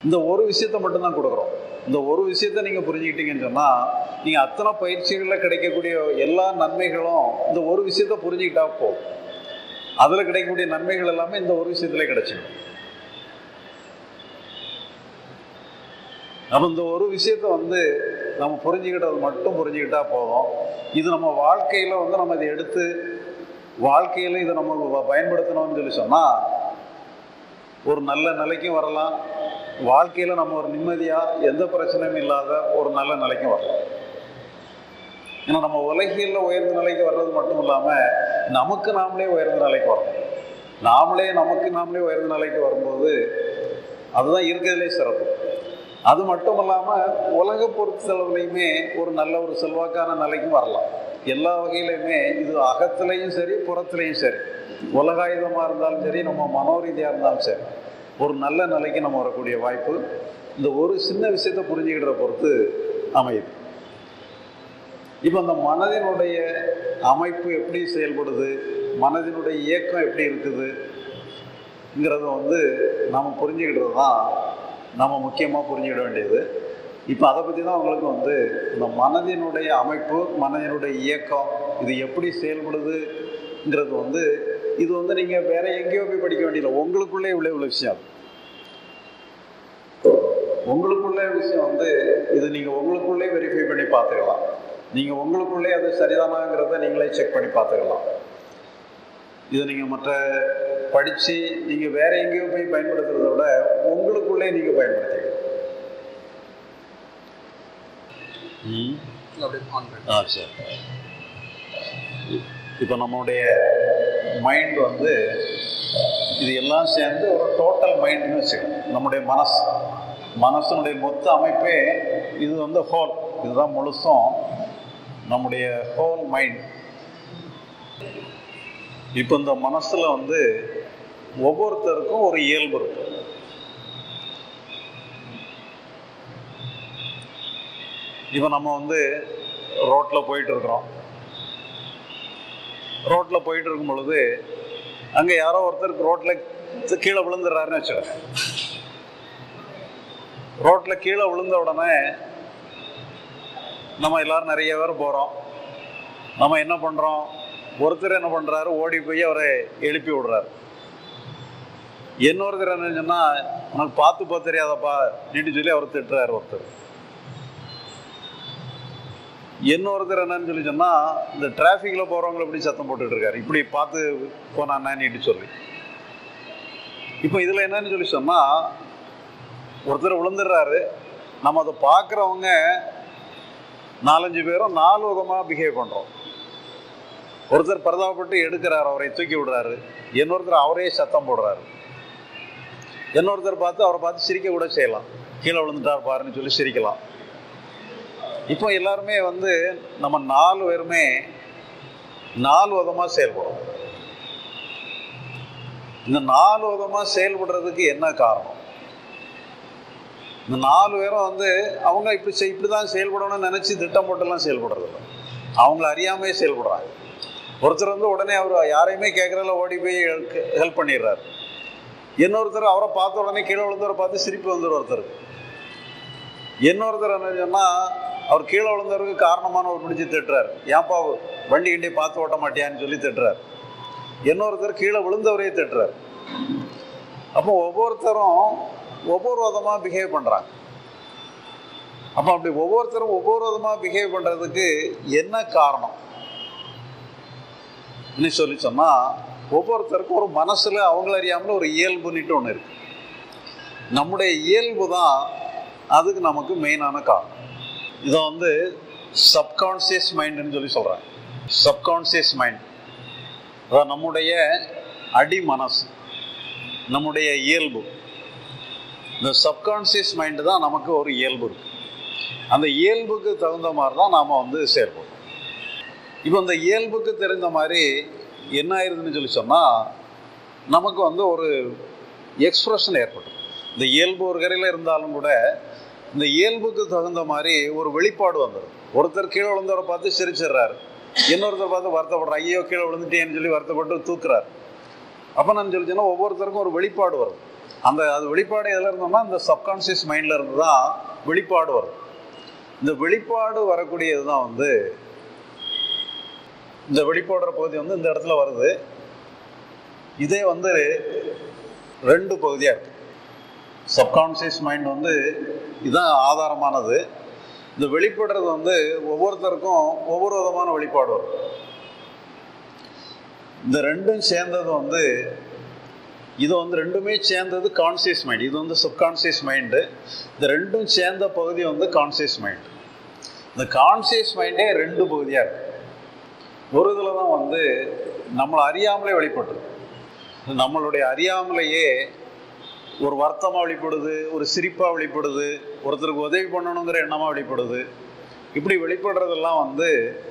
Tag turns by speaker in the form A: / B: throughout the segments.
A: இந்த ஒரு விஷயத்த மட்டும்தான் கொடுக்குறோம் இந்த ஒரு விஷயத்த நீங்கள் புரிஞ்சுக்கிட்டீங்கன்னு சொன்னால் நீங்கள் அத்தனை பயிற்சிகளில் கிடைக்கக்கூடிய எல்லா நன்மைகளும் இந்த ஒரு விஷயத்த புரிஞ்சுக்கிட்டா போதும் அதில் கிடைக்கக்கூடிய நன்மைகள் எல்லாமே இந்த ஒரு விஷயத்துல கிடைச்சிடும் நம்ம இந்த ஒரு விஷயத்த வந்து நம்ம புரிஞ்சுக்கிட்டது மட்டும் புரிஞ்சுக்கிட்டா போதும் இது நம்ம வாழ்க்கையில் வந்து நம்ம இதை எடுத்து வாழ்க்கையில் இதை நம்ம வ- பயன்படுத்தணும்னு சொல்லி சொன்னால் ஒரு நல்ல நிலைக்கும் வரலாம் வாழ்க்கையில் நம்ம ஒரு நிம்மதியாக எந்த பிரச்சனையும் இல்லாத ஒரு நல்ல நிலைக்கும் வரலாம் ஏன்னா நம்ம உலகியல்ல உயர்ந்த நிலைக்கு வர்றது மட்டும் இல்லாமல் நமக்கு நாமளே உயர்ந்த நிலைக்கு வரணும் நாமளே நமக்கு நாமளே உயர்ந்த நிலைக்கு வரும்போது அதுதான் இருக்கிறதுலே சிறப்பு அது மட்டும் இல்லாமல் உலக பொறுத்த செலவுலையுமே ஒரு நல்ல ஒரு செல்வாக்கான நிலைக்கும் வரலாம் எல்லா வகையிலையுமே இது அகத்துலேயும் சரி புறத்துலேயும் சரி உலகாயுதமாக இருந்தாலும் சரி நம்ம மனோரீதியாக இருந்தாலும் சரி ஒரு நல்ல நிலைக்கு நம்ம வரக்கூடிய வாய்ப்பு இந்த ஒரு சின்ன விஷயத்தை புரிஞ்சுக்கிற பொறுத்து அமையுது இப்போ அந்த மனதினுடைய அமைப்பு எப்படி செயல்படுது மனதினுடைய இயக்கம் எப்படி இருக்குதுங்கிறத வந்து நம்ம புரிஞ்சுக்கிட்டது தான் நம்ம முக்கியமாக புரிஞ்சுக்கிட வேண்டியது இப்போ அதை பற்றி தான் உங்களுக்கு வந்து இந்த மனதினுடைய அமைப்பு மனதினுடைய இயக்கம் இது எப்படி செயல்படுதுங்கிறது வந்து இது வந்து நீங்கள் வேற எங்கேயோ போய் படிக்க வேண்டியதில்லை உங்களுக்குள்ளே இவ்வளோ இவ்வளோ விஷயம் அது. உங்களுக்குள்ளே விஷயம் வந்து இது நீங்கள் உங்களுக்குள்ளே வெரிஃபை பண்ணி பார்த்துக்கலாம் நீங்கள் உங்களுக்குள்ளே அது சரிதானாங்கிறத நீங்களே செக் பண்ணி பார்த்துக்கலாம் இதை நீங்கள் மற்ற படித்து நீங்கள் வேற எங்கேயோ போய் பயன்படுத்துறதை விட உங்களுக்குள்ளே நீங்கள் பயன்படுத்திக்கலாம் ம்
B: அப்படியே ஆன் பண்ணி
A: ஆ சரி இப்போ நம்மளுடைய மைண்ட் வந்து இது எல்லாம் சேர்ந்து ஒரு டோட்டல் மைண்ட்னு வச்சுக்கணும் நம்முடைய மனசு மனசனுடைய மொத்த அமைப்பே இது வந்து ஹோல் இதுதான் முழுசும் நம்முடைய ஹோல் மைண்ட் இப்போ இந்த மனசுல வந்து ஒவ்வொருத்தருக்கும் ஒரு இயல்பு இருக்கு இப்போ நம்ம வந்து ரோட்டில் போயிட்டு இருக்கிறோம் ரோட்டில் போயிட்டு இருக்கும் பொழுது அங்கே யாரோ ஒருத்தருக்கு ரோட்டில் கீழே விழுந்துடுறாருன்னு வச்சுக்கோங்க ரோட்டில் கீழே விழுந்த உடனே நம்ம எல்லாரும் நிறைய பேர் போகிறோம் நம்ம என்ன பண்ணுறோம் ஒருத்தர் என்ன பண்ணுறாரு ஓடி போய் அவரை எழுப்பி விடுறாரு இன்னொருத்தர் என்ன சொன்னால் உனக்கு பார்த்து போக தெரியாதப்பா நீட்டு சொல்லி அவர் திட்டுறாரு ஒருத்தர் இன்னொருத்தர் என்னன்னு சொல்லி சொன்னால் இந்த டிராஃபிக்கில் போகிறவங்களை இப்படி சத்தம் போட்டுட்டு இருக்காரு இப்படி பார்த்து போனான்னு சொல்லி இப்போ இதில் என்னன்னு சொல்லி சொன்னால் ஒருத்தர் விழுந்துடுறாரு நம்ம அதை பார்க்குறவங்க நாலஞ்சு பேரும் நாலு விதமாக பிஹேவ் பண்ணுறோம் ஒருத்தர் பரதாபப்பட்டு எடுக்கிறார் அவரை தூக்கி விடுறாரு இன்னொருத்தர் அவரே சத்தம் போடுறாரு இன்னொருத்தர் பார்த்து அவரை பார்த்து சிரிக்க கூட செய்யலாம் கீழே விழுந்துட்டார் பாருன்னு சொல்லி சிரிக்கலாம் இப்போ எல்லாருமே வந்து நம்ம நாலு பேருமே நாலு விதமாக செயல்படும் இந்த நாலு விதமாக செயல்படுறதுக்கு என்ன காரணம் இந்த நாலு பேரும் வந்து அவங்க இப்படி செய் இப்படி தான் செயல்படணும்னு நினச்சி திட்டம் போட்டுலாம் செயல்படுறது இல்லை அவங்கள அறியாமையே செயல்படுறாங்க ஒருத்தர் வந்து உடனே அவர் யாரையுமே கேட்குறதில்ல ஓடி போய் ஹெல்ப் பண்ணிடுறாரு இன்னொருத்தர் அவரை பார்த்த உடனே கீழே விழுந்தவரை பார்த்து சிரிப்பு வந்துடும் ஒருத்தருக்கு இன்னொருத்தர் என்ன சொன்னால் அவர் கீழே விழுந்தவருக்கு காரணமான ஒரு பிடிச்சி திட்டுறாரு ஏன்பா வண்டி கிண்டி பார்த்து ஓட்ட மாட்டியான்னு சொல்லி திட்டுறாரு இன்னொருத்தர் கீழே விழுந்தவரே திட்டுறாரு அப்போ ஒவ்வொருத்தரும் ஒவ்வொரு விதமாக பிஹேவ் பண்ணுறாங்க அப்போ அப்படி ஒவ்வொருத்தரும் ஒவ்வொரு விதமாக பிஹேவ் பண்ணுறதுக்கு என்ன காரணம் இன்னும் சொல்லி சொன்னால் ஒவ்வொருத்தருக்கும் ஒரு மனசில் அவங்கள அறியாமல் ஒரு இயல்புன்னுட்டு ஒன்று இருக்கு நம்முடைய இயல்பு தான் அதுக்கு நமக்கு மெயினான காரணம் இதை வந்து சப்கான்சியஸ் மைண்டுன்னு சொல்லி சொல்கிறாங்க சப்கான்சியஸ் மைண்ட் அதான் நம்முடைய அடி மனசு நம்முடைய இயல்பு இந்த சப்கான்சியஸ் மைண்டு தான் நமக்கு ஒரு இயல்பு இருக்கு அந்த இயல்புக்கு தகுந்த மாதிரி தான் நாம் வந்து செயல்படுறோம் இப்போ இந்த இயல்புக்கு தெரிந்த மாதிரி என்ன ஆயிருதுன்னு சொல்லி சொன்னால் நமக்கு வந்து ஒரு எக்ஸ்ப்ரெஷன் ஏற்படும் இந்த இயல்பு ஒரு கரையில் இருந்தாலும் கூட இந்த இயல்புக்கு தகுந்த மாதிரி ஒரு வெளிப்பாடு வந்துடும் ஒருத்தர் கீழே விழுந்தவரை பார்த்து சிரிச்சிடுறாரு இன்னொருத்தர் பார்த்து வருத்தப்படுறார் ஐயோ கீழே விழுந்துட்டேன்னு சொல்லி வருத்தப்பட்டு தூக்குறாரு அப்போ நான் சொல்லி சொன்னால் ஒவ்வொருத்தருக்கும் ஒரு வெளிப்பாடு வரும் அந்த அது வெளிப்பாடு எதில் இருந்தோம்னா இந்த சப்கான்ஷியஸ் மைண்டில் இருந்து தான் வெளிப்பாடு வரும் இந்த வெளிப்பாடு வரக்கூடியது தான் வந்து இந்த வெளிப்பாடுற பகுதி வந்து இந்த இடத்துல வருது இதே வந்து ரெண்டு பகுதியாக இருக்கு சப்கான்ஷியஸ் மைண்ட் வந்து இதுதான் ஆதாரமானது இந்த வெளிப்படுறது வந்து ஒவ்வொருத்தருக்கும் ஒவ்வொரு விதமான வெளிப்பாடு வரும் இந்த ரெண்டும் சேர்ந்தது வந்து இது வந்து ரெண்டுமே சேர்ந்தது கான்சியஸ் மைண்ட் இது வந்து சப்கான்சியஸ் மைண்டு இந்த ரெண்டும் சேர்ந்த பகுதி வந்து கான்சியஸ் மைண்ட் இந்த கான்சியஸ் மைண்டே ரெண்டு பகுதியாக இருக்கு ஒரு இதில் தான் வந்து நம்மளை அறியாமலே வெளிப்பட்டுரு நம்மளுடைய அறியாமலேயே ஒரு வருத்தமாக வெளிப்படுது ஒரு சிரிப்பாக வெளிப்படுது ஒருத்தருக்கு உதவி பண்ணணுங்கிற எண்ணமாக வெளிப்படுது இப்படி வெளிப்படுறதெல்லாம் வந்து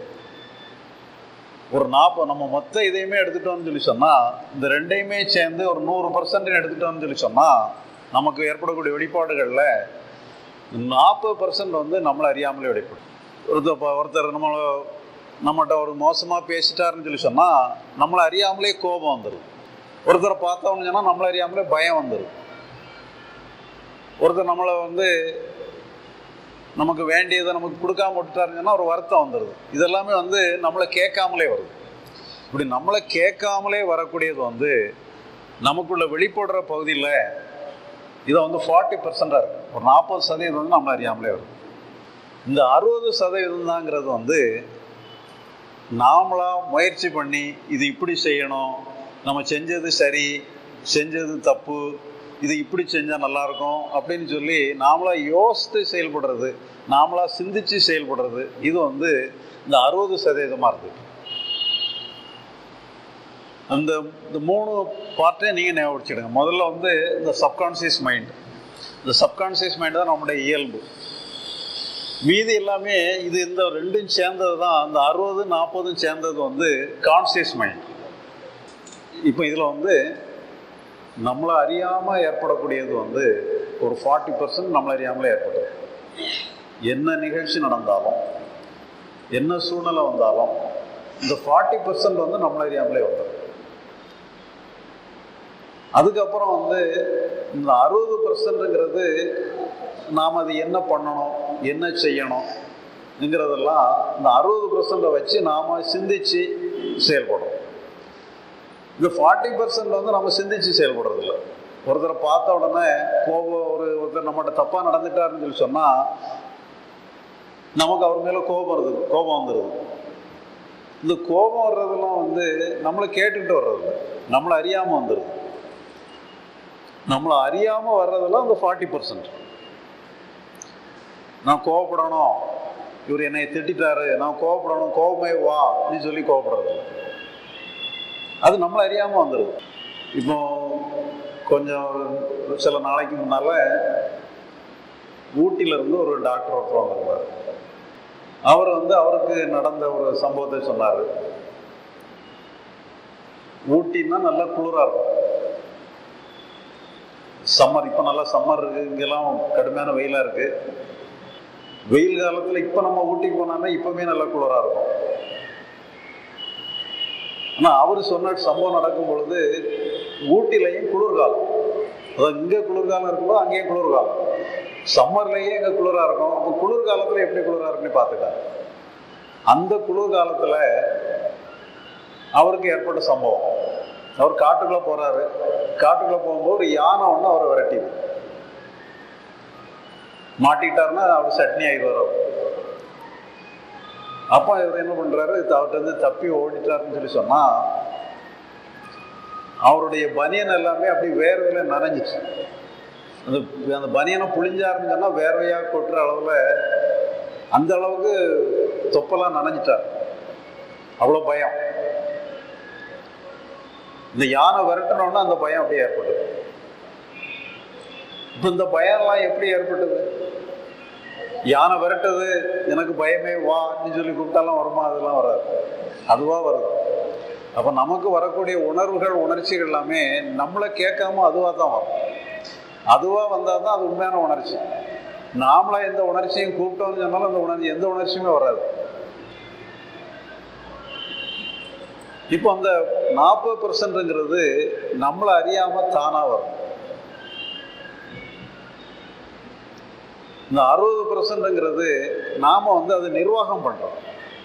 A: ஒரு நாற்பது நம்ம மொத்த இதையுமே எடுத்துட்டோம்னு சொல்லி சொன்னால் இந்த ரெண்டையுமே சேர்ந்து ஒரு நூறு பர்சன்ட் எடுத்துட்டோம்னு சொல்லி சொன்னால் நமக்கு ஏற்படக்கூடிய வெளிப்பாடுகளில் நாற்பது பர்சன்ட் வந்து நம்மளை அறியாமலே வெளிப்படும் ஒருத்தர் இப்போ ஒருத்தர் நம்மளை நம்மகிட்ட ஒரு மோசமாக பேசிட்டாருன்னு சொல்லி சொன்னால் நம்மளை அறியாமலே கோபம் வந்துடும் ஒருத்தரை பார்த்தோம்னு சொன்னால் நம்மளை அறியாமலே பயம் வந்துடும் ஒருத்தர் நம்மளை வந்து நமக்கு வேண்டியதை நமக்கு கொடுக்காம விட்டுட்டாருங்கன்னா ஒரு வருத்தம் வந்துடுது இதெல்லாமே வந்து நம்மளை கேட்காமலே வருது இப்படி நம்மளை கேட்காமலே வரக்கூடியது வந்து நமக்குள்ள வெளிப்படுற பகுதியில் இதை வந்து ஃபார்ட்டி பர்சண்டாக இருக்குது ஒரு நாற்பது சதவீதம் வந்து நம்மளை அறியாமலே வருது இந்த அறுபது சதவீதம் தாங்கிறது வந்து நாமளாக முயற்சி பண்ணி இது இப்படி செய்யணும் நம்ம செஞ்சது சரி செஞ்சது தப்பு இது இப்படி செஞ்சால் நல்லாயிருக்கும் அப்படின்னு சொல்லி நாமளாக யோசித்து செயல்படுறது நாமளாக சிந்திச்சு செயல்படுறது இது வந்து இந்த அறுபது சதவீதமாக இருக்குது அந்த இந்த மூணு பார்ட்டே நீங்கள் ஞாபகம் வச்சுடுங்க முதல்ல வந்து இந்த சப்கான்சியஸ் மைண்ட் இந்த சப்கான்சியஸ் மைண்ட் தான் நம்முடைய இயல்பு மீதி எல்லாமே இது இந்த ரெண்டும் சேர்ந்தது தான் இந்த அறுபது நாற்பதும் சேர்ந்தது வந்து கான்சியஸ் மைண்ட் இப்போ இதில் வந்து நம்மளை அறியாமல் ஏற்படக்கூடியது வந்து ஒரு ஃபார்ட்டி பர்சன்ட் நம்மளை அறியாமலே ஏற்படுது என்ன நிகழ்ச்சி நடந்தாலும் என்ன சூழ்நிலை வந்தாலும் இந்த ஃபார்ட்டி பர்சன்ட் வந்து நம்மளை அறியாமலே வந்துடும் அதுக்கப்புறம் வந்து இந்த அறுபது பர்சன்ட்டுங்கிறது நாம் அது என்ன பண்ணணும் என்ன செய்யணும்ங்கிறதெல்லாம் இந்த அறுபது பர்சன்ட்டை வச்சு நாம் சிந்திச்சு செயல்படுறோம் இந்த ஃபார்ட்டி பர்சன்ட் வந்து நம்ம சிந்திச்சு செயல்படுறதில்ல ஒருத்தரை பார்த்த உடனே கோபம் ஒரு ஒருத்தர் நம்மகிட்ட தப்பாக நடந்துட்டாருன்னு சொல்லி சொன்னால் நமக்கு அவர் மேலே கோபம் வருது கோபம் வந்துடுது இந்த கோபம் வர்றதெல்லாம் வந்து நம்மளை கேட்டுக்கிட்டு வர்றது நம்மளை அறியாமல் வந்துடுது நம்மளை அறியாமல் வர்றதெல்லாம் இந்த ஃபார்ட்டி பர்சன்ட் நான் கோவப்படணும் இவர் என்னை திட்டாரு நான் கோவப்படணும் கோபமே வா அப்படின்னு சொல்லி கோவப்படுறது அது நம்மளை அறியாமல் வந்துடுது இப்போ கொஞ்சம் சில நாளைக்கு முன்னால் ஊட்டியிலேருந்து ஒரு டாக்டர் ஒருத்தர் வந்திருந்தார் அவர் வந்து அவருக்கு நடந்த ஒரு சம்பவத்தை சொன்னார் ஊட்டின்னா நல்லா குளிராக இருக்கும் சம்மர் இப்போ நல்லா சம்மர் இருக்குது இங்கெல்லாம் கடுமையான வெயிலாக இருக்குது வெயில் காலத்தில் இப்போ நம்ம ஊட்டிக்கு போனோம்னா இப்போவுமே நல்லா குளிராக இருக்கும் ஆனால் அவர் சொன்ன சம்பவம் நடக்கும் பொழுது ஊட்டிலையும் குளிர்காலம் அதாவது இங்கே குளிர்காலம் இருக்கும்போது அங்கேயும் குளிர்காலம் சம்மர்லேயே இங்கே குளிராக இருக்கும் அப்போ குளிர்காலத்தில் எப்படி குளிராக இருக்குன்னு பார்த்துக்காங்க அந்த குளிர்காலத்தில் அவருக்கு ஏற்பட்ட சம்பவம் அவர் காட்டுக்குள்ளே போகிறாரு காட்டுக்குள்ளே போகும்போது ஒரு யானை ஒன்று அவரை விரட்டிது மாட்டிக்கிட்டாருன்னா அவர் சட்னி ஆகிடுவார் அவர் அப்பா இவர் என்ன பண்ணுறாரு அவர்கிட்ட இருந்து தப்பி ஓடிட்டாருன்னு சொல்லி சொன்னால் அவருடைய பனியன் எல்லாமே அப்படி வேர்வையில் நனைஞ்சிச்சு அந்த அந்த பனியனை புளிஞ்சாருன்னு சொன்னால் வேர்வையாக கொட்டுற அளவில் அந்த அளவுக்கு தொப்பெல்லாம் நனைஞ்சிட்டார் அவ்வளோ பயம் இந்த யானை விரட்டணுன்னா அந்த பயம் அப்படியே ஏற்பட்டது இப்போ இந்த பயம்லாம் எப்படி ஏற்பட்டது யானை விரட்டுது எனக்கு பயமே வான்னு சொல்லி கூப்பிட்டாலாம் வருமா அதெல்லாம் வராது அதுவாக வருது அப்போ நமக்கு வரக்கூடிய உணர்வுகள் உணர்ச்சிகள் எல்லாமே நம்மளை கேட்காம அதுவாக தான் வரும் அதுவாக வந்தால் தான் அது உண்மையான உணர்ச்சி நாமளா எந்த உணர்ச்சியும் கூப்பிட்டோம்னு சொன்னாலும் அந்த உணர்ச்சி எந்த உணர்ச்சியுமே வராது இப்போ அந்த நாற்பது பர்சன்ட்ங்கிறது நம்மளை அறியாமல் தானாக வரும் இந்த அறுபது பர்சன்ட்ங்கிறது நாம் வந்து அதை நிர்வாகம் பண்ணுறோம்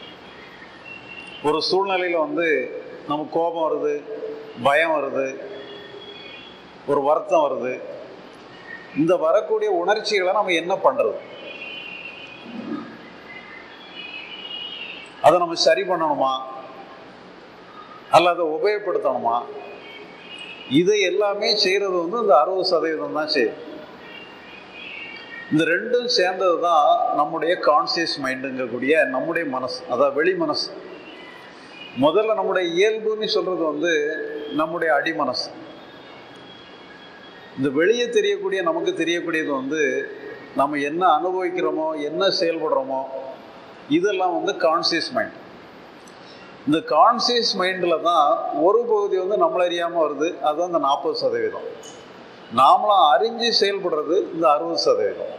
A: ஒரு சூழ்நிலையில் வந்து நமக்கு கோபம் வருது பயம் வருது ஒரு வருத்தம் வருது இந்த வரக்கூடிய உணர்ச்சிகளை நம்ம என்ன பண்ணுறது அதை நம்ம சரி பண்ணணுமா அல்ல அதை உபயோகப்படுத்தணுமா இதை எல்லாமே செய்கிறது வந்து இந்த அறுபது சதவீதம் தான் செய்யும் இந்த ரெண்டும் சேர்ந்தது தான் நம்முடைய கான்சியஸ் மைண்டுங்கக்கூடிய நம்முடைய மனசு அதாவது வெளி மனசு முதல்ல நம்முடைய இயல்புன்னு சொல்கிறது வந்து நம்முடைய அடிமனசு இந்த வெளியே தெரியக்கூடிய நமக்கு தெரியக்கூடியது வந்து நம்ம என்ன அனுபவிக்கிறோமோ என்ன செயல்படுறோமோ இதெல்லாம் வந்து கான்சியஸ் மைண்ட் இந்த கான்சியஸ் மைண்டில் தான் ஒரு பகுதி வந்து நம்மள அறியாமல் வருது அதுதான் இந்த நாற்பது சதவீதம் நாமளாம் அறிஞ்சு செயல்படுறது இந்த அறுபது சதவீதம்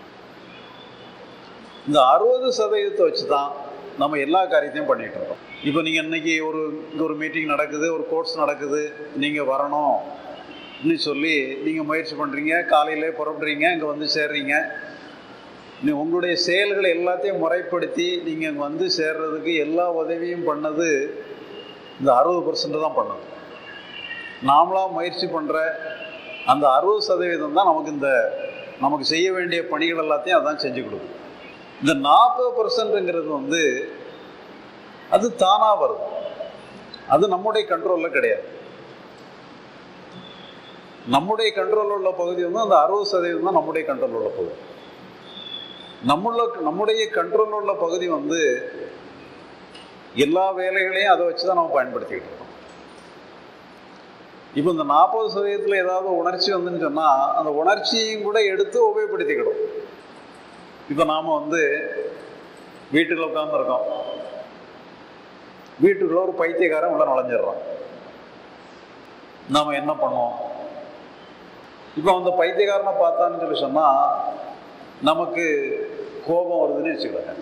A: இந்த அறுபது சதவீதத்தை வச்சு தான் நம்ம எல்லா காரியத்தையும் பண்ணிகிட்டு இருக்கோம் இப்போ நீங்கள் இன்னைக்கு ஒரு இங்கே ஒரு மீட்டிங் நடக்குது ஒரு கோர்ஸ் நடக்குது நீங்கள் வரணும் ன்னு சொல்லி நீங்கள் முயற்சி பண்ணுறீங்க காலையிலே புறப்படுறீங்க இங்கே வந்து சேர்றீங்க நீ உங்களுடைய செயல்களை எல்லாத்தையும் முறைப்படுத்தி நீங்கள் இங்கே வந்து சேர்றதுக்கு எல்லா உதவியும் பண்ணது இந்த அறுபது பர்சன்ட் தான் பண்ணது நாமளாக முயற்சி பண்ணுற அந்த அறுபது சதவீதம் தான் நமக்கு இந்த நமக்கு செய்ய வேண்டிய பணிகள் எல்லாத்தையும் அதான் செஞ்சு கொடுக்கும் இந்த நாற்பது பர்சன்ட்டுங்கிறது வந்து அது தானாக வருது அது நம்முடைய கண்ட்ரோலில் கிடையாது நம்முடைய கண்ட்ரோலில் உள்ள பகுதி வந்து அந்த அறுபது சதவீதம் தான் நம்முடைய கண்ட்ரோலில் உள்ள பகுதி நம்மள நம்முடைய கண்ட்ரோலில் உள்ள பகுதி வந்து எல்லா வேலைகளையும் அதை வச்சு தான் நம்ம பயன்படுத்திக்கிட்டு இருக்கோம் இப்போ இந்த நாற்பது சதவீதத்தில் ஏதாவது உணர்ச்சி வந்துன்னு சொன்னால் அந்த உணர்ச்சியையும் கூட எடுத்து உபயோகப்படுத்திக்கிடும் இப்போ நாம் வந்து வீட்டுக்குள்ள உட்காந்துருக்கோம் வீட்டுக்குள்ள ஒரு பைத்தியக்காரன் உள்ள நுழைஞ்சிடுறான் நாம் என்ன பண்ணுவோம் இப்போ அந்த பைத்தியக்காரனை பார்த்தான்னு சொல்லி சொன்னால் நமக்கு கோபம் வருதுன்னு வச்சுக்கோங்க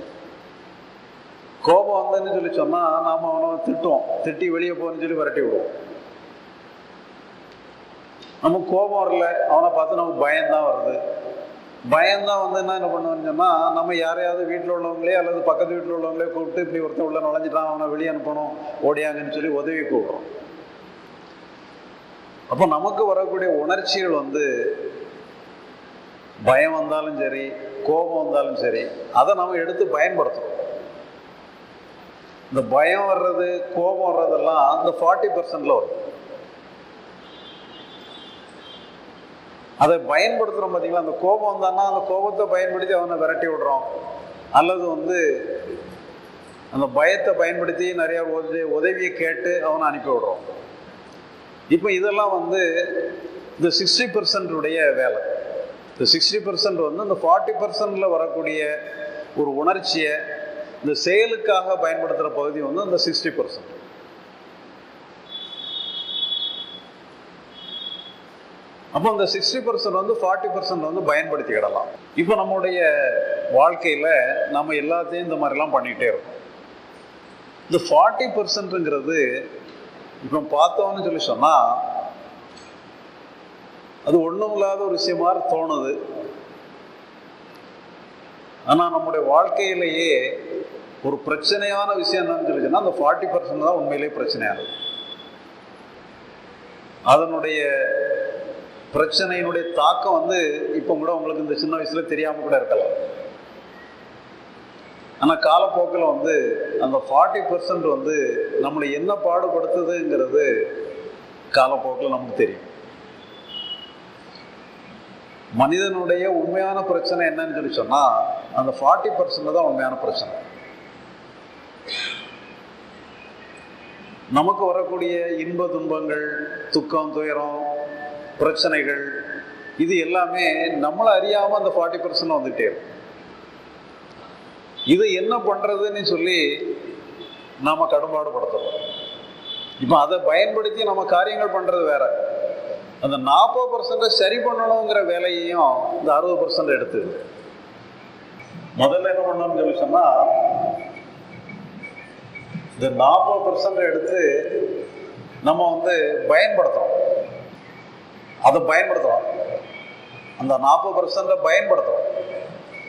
A: கோபம் வந்ததுன்னு சொல்லி சொன்னால் நாம் அவனை திட்டுவோம் திட்டி வெளியே போகணும்னு சொல்லி விரட்டி விடுவோம் நமக்கு கோபம் வரல அவனை பார்த்து நமக்கு பயம்தான் வருது பயம்தான் வந்து என்ன என்ன பண்ணுவோம்னு சொன்னால் நம்ம யாரையாவது வீட்டில் உள்ளவங்களே அல்லது பக்கத்து வீட்டில் உள்ளவங்களே கூப்பிட்டு இப்படி ஒருத்தன் உள்ள நுழைஞ்சிட்டான் அவனை வெளியே அனுப்பணும் ஓடியாங்கன்னு சொல்லி உதவி கூப்பிடுறோம் அப்போ நமக்கு வரக்கூடிய உணர்ச்சிகள் வந்து பயம் வந்தாலும் சரி கோபம் வந்தாலும் சரி அதை நம்ம எடுத்து பயன்படுத்துகிறோம் இந்த பயம் வர்றது கோபம் வர்றதெல்லாம் இந்த ஃபார்ட்டி பர்சன்ட்ல வரும் அதை பயன்படுத்துகிறோம் பார்த்தீங்களா அந்த கோபம் வந்தான்னா அந்த கோபத்தை பயன்படுத்தி அவனை விரட்டி விடுறோம் அல்லது வந்து அந்த பயத்தை பயன்படுத்தி நிறைய உதவி உதவியை கேட்டு அவனை அனுப்பி விடுறோம் இப்போ இதெல்லாம் வந்து இந்த சிக்ஸ்டி பர்சன்டுடைய வேலை இந்த சிக்ஸ்டி பர்சன்ட் வந்து இந்த ஃபார்ட்டி பர்சன்டில் வரக்கூடிய ஒரு உணர்ச்சியை இந்த செயலுக்காக பயன்படுத்துகிற பகுதி வந்து இந்த சிக்ஸ்டி பர்சன்ட் அப்போ இந்த சிக்ஸ்டி பர்சன்ட் வந்து ஃபார்ட்டி பர்சன்ட் வந்து பயன்படுத்திக்கிடலாம் இப்போ நம்முடைய வாழ்க்கையில் நம்ம எல்லாத்தையும் இந்த மாதிரிலாம் பண்ணிகிட்டே இருக்கோம் இந்த ஃபார்ட்டி பர்சன்ட்டுங்கிறது இப்போ பார்த்தோம்னு சொல்லி சொன்னால் அது ஒன்றும் இல்லாத ஒரு விஷயம் மாதிரி தோணுது ஆனால் நம்முடைய வாழ்க்கையிலேயே ஒரு பிரச்சனையான விஷயம் என்னன்னு சொல்லி சொன்னால் அந்த ஃபார்ட்டி பர்சன்ட் தான் உண்மையிலேயே பிரச்சனையானது அதனுடைய பிரச்சனையினுடைய தாக்கம் வந்து இப்போ கூட உங்களுக்கு இந்த சின்ன வயசுல தெரியாமல் கூட இருக்கலாம் ஆனால் காலப்போக்கில் வந்து அந்த ஃபார்ட்டி பர்சன்ட் வந்து நம்மளை என்ன பாடுபடுத்துதுங்கிறது காலப்போக்கில் நமக்கு தெரியும் மனிதனுடைய உண்மையான பிரச்சனை என்னன்னு சொல்லி சொன்னால் அந்த ஃபார்ட்டி பர்சன்ட் தான் உண்மையான பிரச்சனை நமக்கு வரக்கூடிய இன்ப துன்பங்கள் துக்கம் துயரம் பிரச்சனைகள் இது எல்லாமே நம்மளை அறியாமல் அந்த ஃபார்ட்டி பர்சன்ட் வந்துகிட்டே இருக்கும் இதை என்ன பண்ணுறதுன்னு சொல்லி நாம் கடும்பாடு படுத்துறோம் இப்போ அதை பயன்படுத்தி நம்ம காரியங்கள் பண்ணுறது வேற அந்த நாற்பது பர்சன்டை சரி பண்ணணுங்கிற வேலையையும் இந்த அறுபது பர்சன்ட் எடுத்து முதல்ல என்ன பண்ணணும்னு சொல்லி சொன்னால் இந்த நாற்பது பர்சன்ட் எடுத்து நம்ம வந்து பயன்படுத்துகிறோம் அதை பயன்படுத்துகிறோம் அந்த நாற்பது பர்சன்ட்டை பயன்படுத்துகிறோம்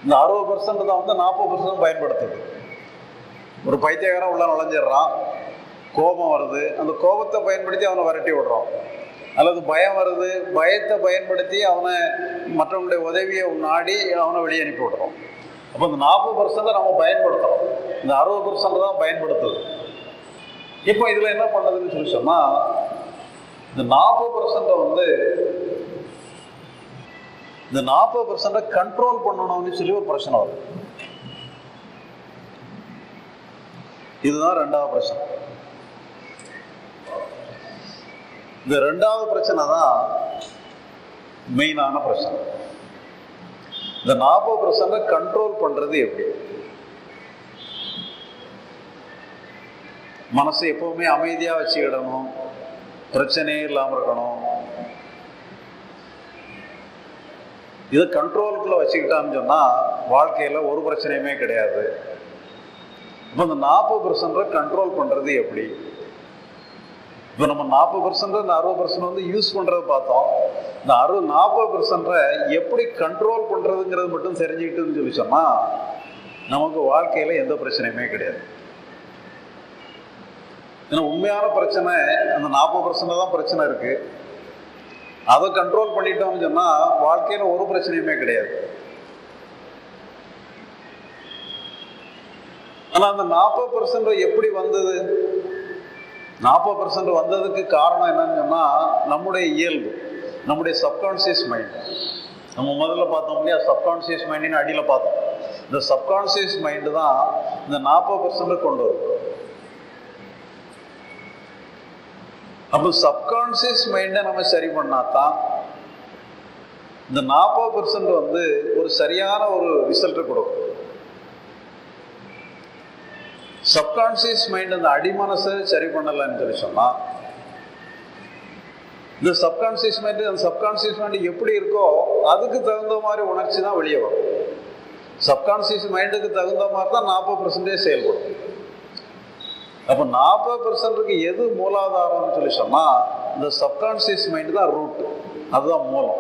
A: இந்த அறுபது பர்சன்ட் தான் வந்து நாற்பது பர்சன்ட் பயன்படுத்துது ஒரு பைத்தியக்காரன் உள்ள நுழைஞ்சிடுறான் கோபம் வருது அந்த கோபத்தை பயன்படுத்தி அவனை விரட்டி விடுறோம் அல்லது பயம் வருது பயத்தை பயன்படுத்தி அவனை மற்றவங்களுடைய உதவியை நாடி அவனை வெளியே அனுப்பி விடுறோம் அப்போ இந்த நாற்பது பர்சன்ட் நம்ம பயன்படுத்துகிறோம் இந்த அறுபது பர்சன்ட் தான் பயன்படுத்துது இப்போ இதில் என்ன பண்ணுறதுன்னு சொல்லி சொன்னால் இந்த நாற்பது பர்சன்ட்டை வந்து இந்த நாற்பது பர்சன்ட்டை கண்ட்ரோல் பண்ணணும்னு சொல்லி ஒரு பிரச்சனை வரும் இதுதான் ரெண்டாவது பிரச்சனை இந்த ரெண்டாவது பிரச்சனை தான் மெயினான பிரச்சனை இந்த நாற்பது பர்சன்ட் கண்ட்ரோல் பண்றது எப்படி மனசை எப்பவுமே அமைதியா வச்சுக்கிடணும் பிரச்சனையே இல்லாம இருக்கணும் இதை கண்ட்ரோலுக்குள்ள வச்சுக்கிட்டான்னு சொன்னா வாழ்க்கையில ஒரு பிரச்சனையுமே கிடையாது இப்போ இந்த நாற்பது பர்சன்ட் கண்ட்ரோல் பண்றது எப்படி இப்போ நம்ம நாற்பது பர்சன்ட் இந்த அறுபது பர்சன்ட் வந்து யூஸ் பண்ணுறது பார்த்தோம் இந்த அறுபது நாற்பது பர்சன்ட்டை எப்படி கண்ட்ரோல் பண்ணுறதுங்கிறது மட்டும் தெரிஞ்சுக்கிட்டுன்னு சொல்லி சொன்னால் நமக்கு வாழ்க்கையில் எந்த பிரச்சனையுமே கிடையாது ஏன்னா உண்மையான பிரச்சனை அந்த நாற்பது பர்சன்ட் தான் பிரச்சனை இருக்குது அதை கண்ட்ரோல் பண்ணிட்டோம்னு சொன்னால் வாழ்க்கையில் ஒரு பிரச்சனையுமே கிடையாது ஆனால் அந்த நாற்பது பர்சன்ட் எப்படி வந்தது நாற்பது பர்சன்ட் வந்ததுக்கு காரணம் என்னன்னு சொன்னால் நம்முடைய இயல்பு நம்முடைய சப்கான்சியஸ் மைண்ட் நம்ம முதல்ல பார்த்தோம் இல்லையா சப்கான்சியஸ் மைண்டின்னு அடியில் பார்த்தோம் இந்த சப்கான்சியஸ் மைண்டு தான் இந்த நாற்பது பர்சன்ட் கொண்டு வரும் அப்போ சப்கான்சியஸ் மைண்டை நம்ம சரி பண்ணாதான் இந்த நாற்பது பர்சன்ட் வந்து ஒரு சரியான ஒரு ரிசல்ட்டை கொடுக்கும் சப்கான்சியஸ் மைண்ட் அந்த அடிமனசை சரி பண்ணலைன்னு சொல்லி சொன்னால் இந்த சப்கான்சியஸ் மைண்ட் அந்த சப்கான்சியஸ் மைண்ட் எப்படி இருக்கோ அதுக்கு தகுந்த மாதிரி உணர்ச்சி தான் வெளியே வரும் சப்கான்சியஸ் மைண்டுக்கு தகுந்த மாதிரி தான் நாற்பது பர்சன்டேஜ் செயல்படும் அப்போ நாற்பது பர்சன்ட்டுக்கு எது மூலாதாரம்னு சொல்லி சொன்னால் இந்த சப்கான்சியஸ் மைண்ட் தான் ரூட் அதுதான் மூலம்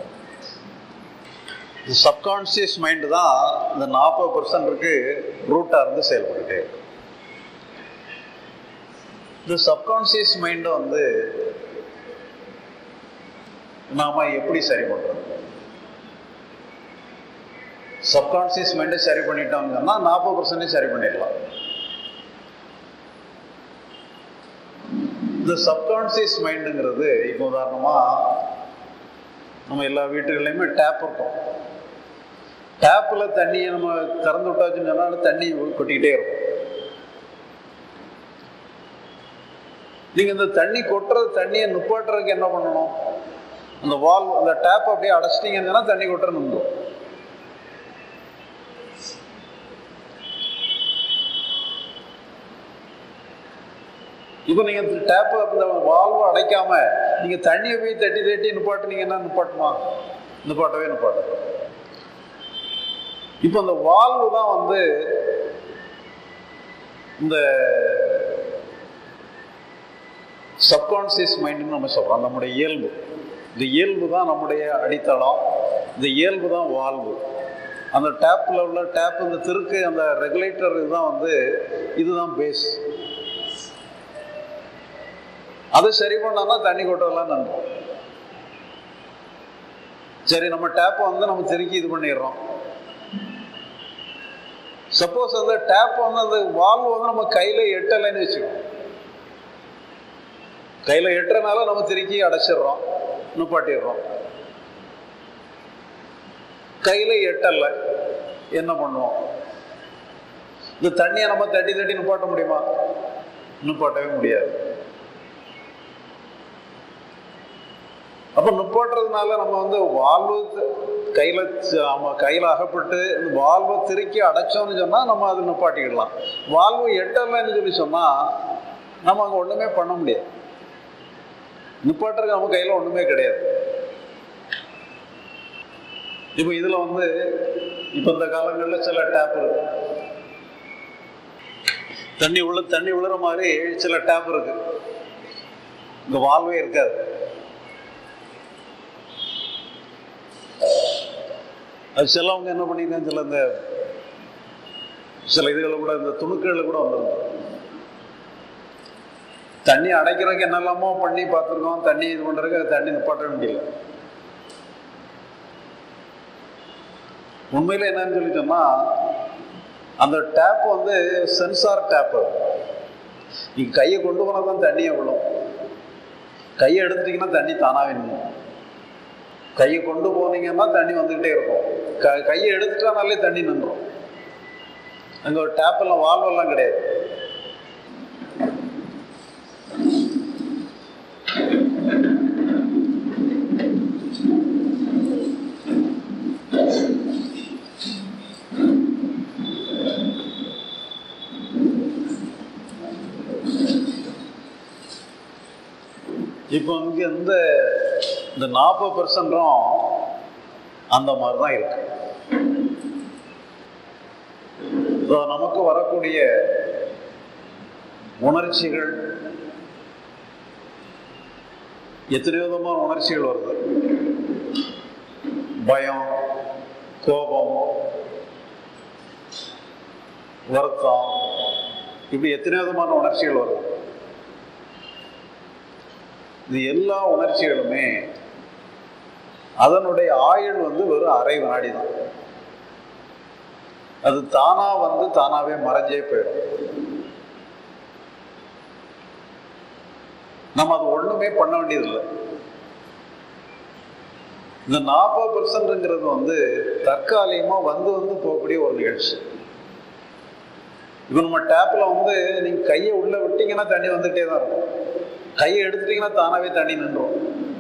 A: இந்த சப்கான்சியஸ் மைண்டு தான் இந்த நாற்பது பர்சன்ட்டுக்கு ரூட்டாக இருந்து செயல்பட்டுட்டே இருக்கு இந்த சப்கான்சியஸ் மைண்டை வந்து நாம எப்படி சரி பண்றது சப்கான்சியஸ் மைண்டை சரி பண்ணிட்டோம்னா நாற்பது பர்சன்டேஜ் சரி பண்ணிடலாம் இந்த சப்கான்சியஸ் மைண்டுங்கிறது இப்போ உதாரணமா நம்ம எல்லா வீட்டுகள்லையுமே டேப் இருக்கும் டேப்பில் தண்ணியை நம்ம திறந்து விட்டாச்சுன்னு சொன்னால் தண்ணி கொட்டிக்கிட்டே இருக்கும் நீங்கள் இந்த தண்ணி கொட்டுறது தண்ணியை நுப்பாட்டுறதுக்கு என்ன பண்ணணும் அந்த வால் அந்த டேப் அப்படியே அடைச்சிட்டீங்கன்னு சொன்னால் தண்ணி கொட்டுற நின்றும் இப்போ நீங்கள் டேப்பு அந்த வால்வை அடைக்காம நீங்கள் தண்ணியை போய் தட்டி தட்டி நிப்பாட்டுனீங்கன்னா நிப்பாட்டுமா நிப்பாட்டவே நிப்பாட்டு இப்போ அந்த வால்வு தான் வந்து இந்த சப்கான்சியஸ் மைண்டுன்னு நம்ம சொல்கிறோம் நம்முடைய இயல்பு இந்த இயல்பு தான் நம்முடைய அடித்தளம் இந்த இயல்பு தான் வால்வு அந்த டேப்பில் உள்ள டேப் இந்த திருக்கு அந்த ரெகுலேட்டர் இதுதான் வந்து இதுதான் பேஸ் அதை சரி பண்ணோம்னா தண்ணி கொட்டதெல்லாம் நன்றோம் சரி நம்ம டேப்பை வந்து நம்ம திருக்கி இது பண்ணிடுறோம் சப்போஸ் அந்த டேப் வந்து அந்த வால்வு வந்து நம்ம கையில் எட்டலைன்னு வச்சுக்கோம் கையில் எட்டுறனால நம்ம திருக்கி அடைச்சிடுறோம் நுப்பாட்டிடுறோம் கையில் எட்டலை என்ன பண்ணுவோம் இந்த தண்ணியை நம்ம தட்டி தட்டி நுப்பாட்ட முடியுமா நுப்பாட்டவே முடியாது அப்போ நுப்பாட்டுறதுனால நம்ம வந்து வாழ்வு கையில் நம்ம கையில் அகப்பட்டு இந்த வாழ்வை திருக்கி அடைச்சோம்னு சொன்னால் நம்ம அது நுப்பாட்டிக்கிடலாம் வாழ்வு எட்டலைன்னு சொல்லி சொன்னால் நம்ம அங்கே ஒன்றுமே பண்ண முடியாது நிப்பாட்டுறதுக்கு நம்ம கையில் ஒன்றுமே கிடையாது இப்போ இதில் வந்து இப்போ இந்த காலங்களில் சில டேப் இருக்கு தண்ணி உள்ள தண்ணி விழுற மாதிரி சில டேப் இருக்கு இந்த வால்வே இருக்காது அது சிலவங்க என்ன பண்ணிருக்காங்க சில இந்த சில இதுகளை கூட இந்த துணுக்குகளை கூட வந்துருக்கும் தண்ணி அடைக்கிறதுக்கு என்னெல்லாமோ பண்ணி பார்த்துருக்கோம் தண்ணி இது பண்ணுறதுக்கு அது தண்ணி நிப்பாட்ட முடியல உண்மையில் என்னன்னு சொல்லி சொன்னால் அந்த டேப் வந்து சென்சார் டேப்பு நீங்கள் கையை கொண்டு போனால் தான் தண்ணி எவ்வளோ கையை எடுத்துட்டீங்கன்னா தண்ணி தானாகவே நிற்கும் கையை கொண்டு போனீங்கன்னா தண்ணி வந்துக்கிட்டே இருக்கும் க கையை எடுத்துட்டானாலே தண்ணி நின்றும் அங்கே ஒரு டேப்பெல்லாம் வால்வெல்லாம் கிடையாது இப்போ இங்கே இந்த இந்த நாற்பது பர்சன்டும் அந்த மாதிரி தான் இருக்கு So, நமக்கு வரக்கூடிய உணர்ச்சிகள் எத்தனை விதமான உணர்ச்சிகள் வருது பயம் கோபம் வருத்தம் இப்படி எத்தனை விதமான உணர்ச்சிகள் வருது இது எல்லா உணர்ச்சிகளுமே அதனுடைய ஆயுள் வந்து வெறும் அரை வினாடி தான் அது தானா வந்து தானாவே மறைஞ்சே போயிடும் நம்ம அது ஒண்ணுமே பண்ண வேண்டியதில்லை இந்த நாற்பது பெர்சன்ட்ங்கிறது வந்து தற்காலிகமா வந்து வந்து போகக்கூடிய ஒரு நிகழ்ச்சி இப்போ நம்ம டேப்ல வந்து நீங்க கையை உள்ள விட்டீங்கன்னா தண்ணி வந்துட்டே தான் இருக்கும் கையை எடுத்துட்டீங்கன்னா தானாவே தண்ணி நின்றும்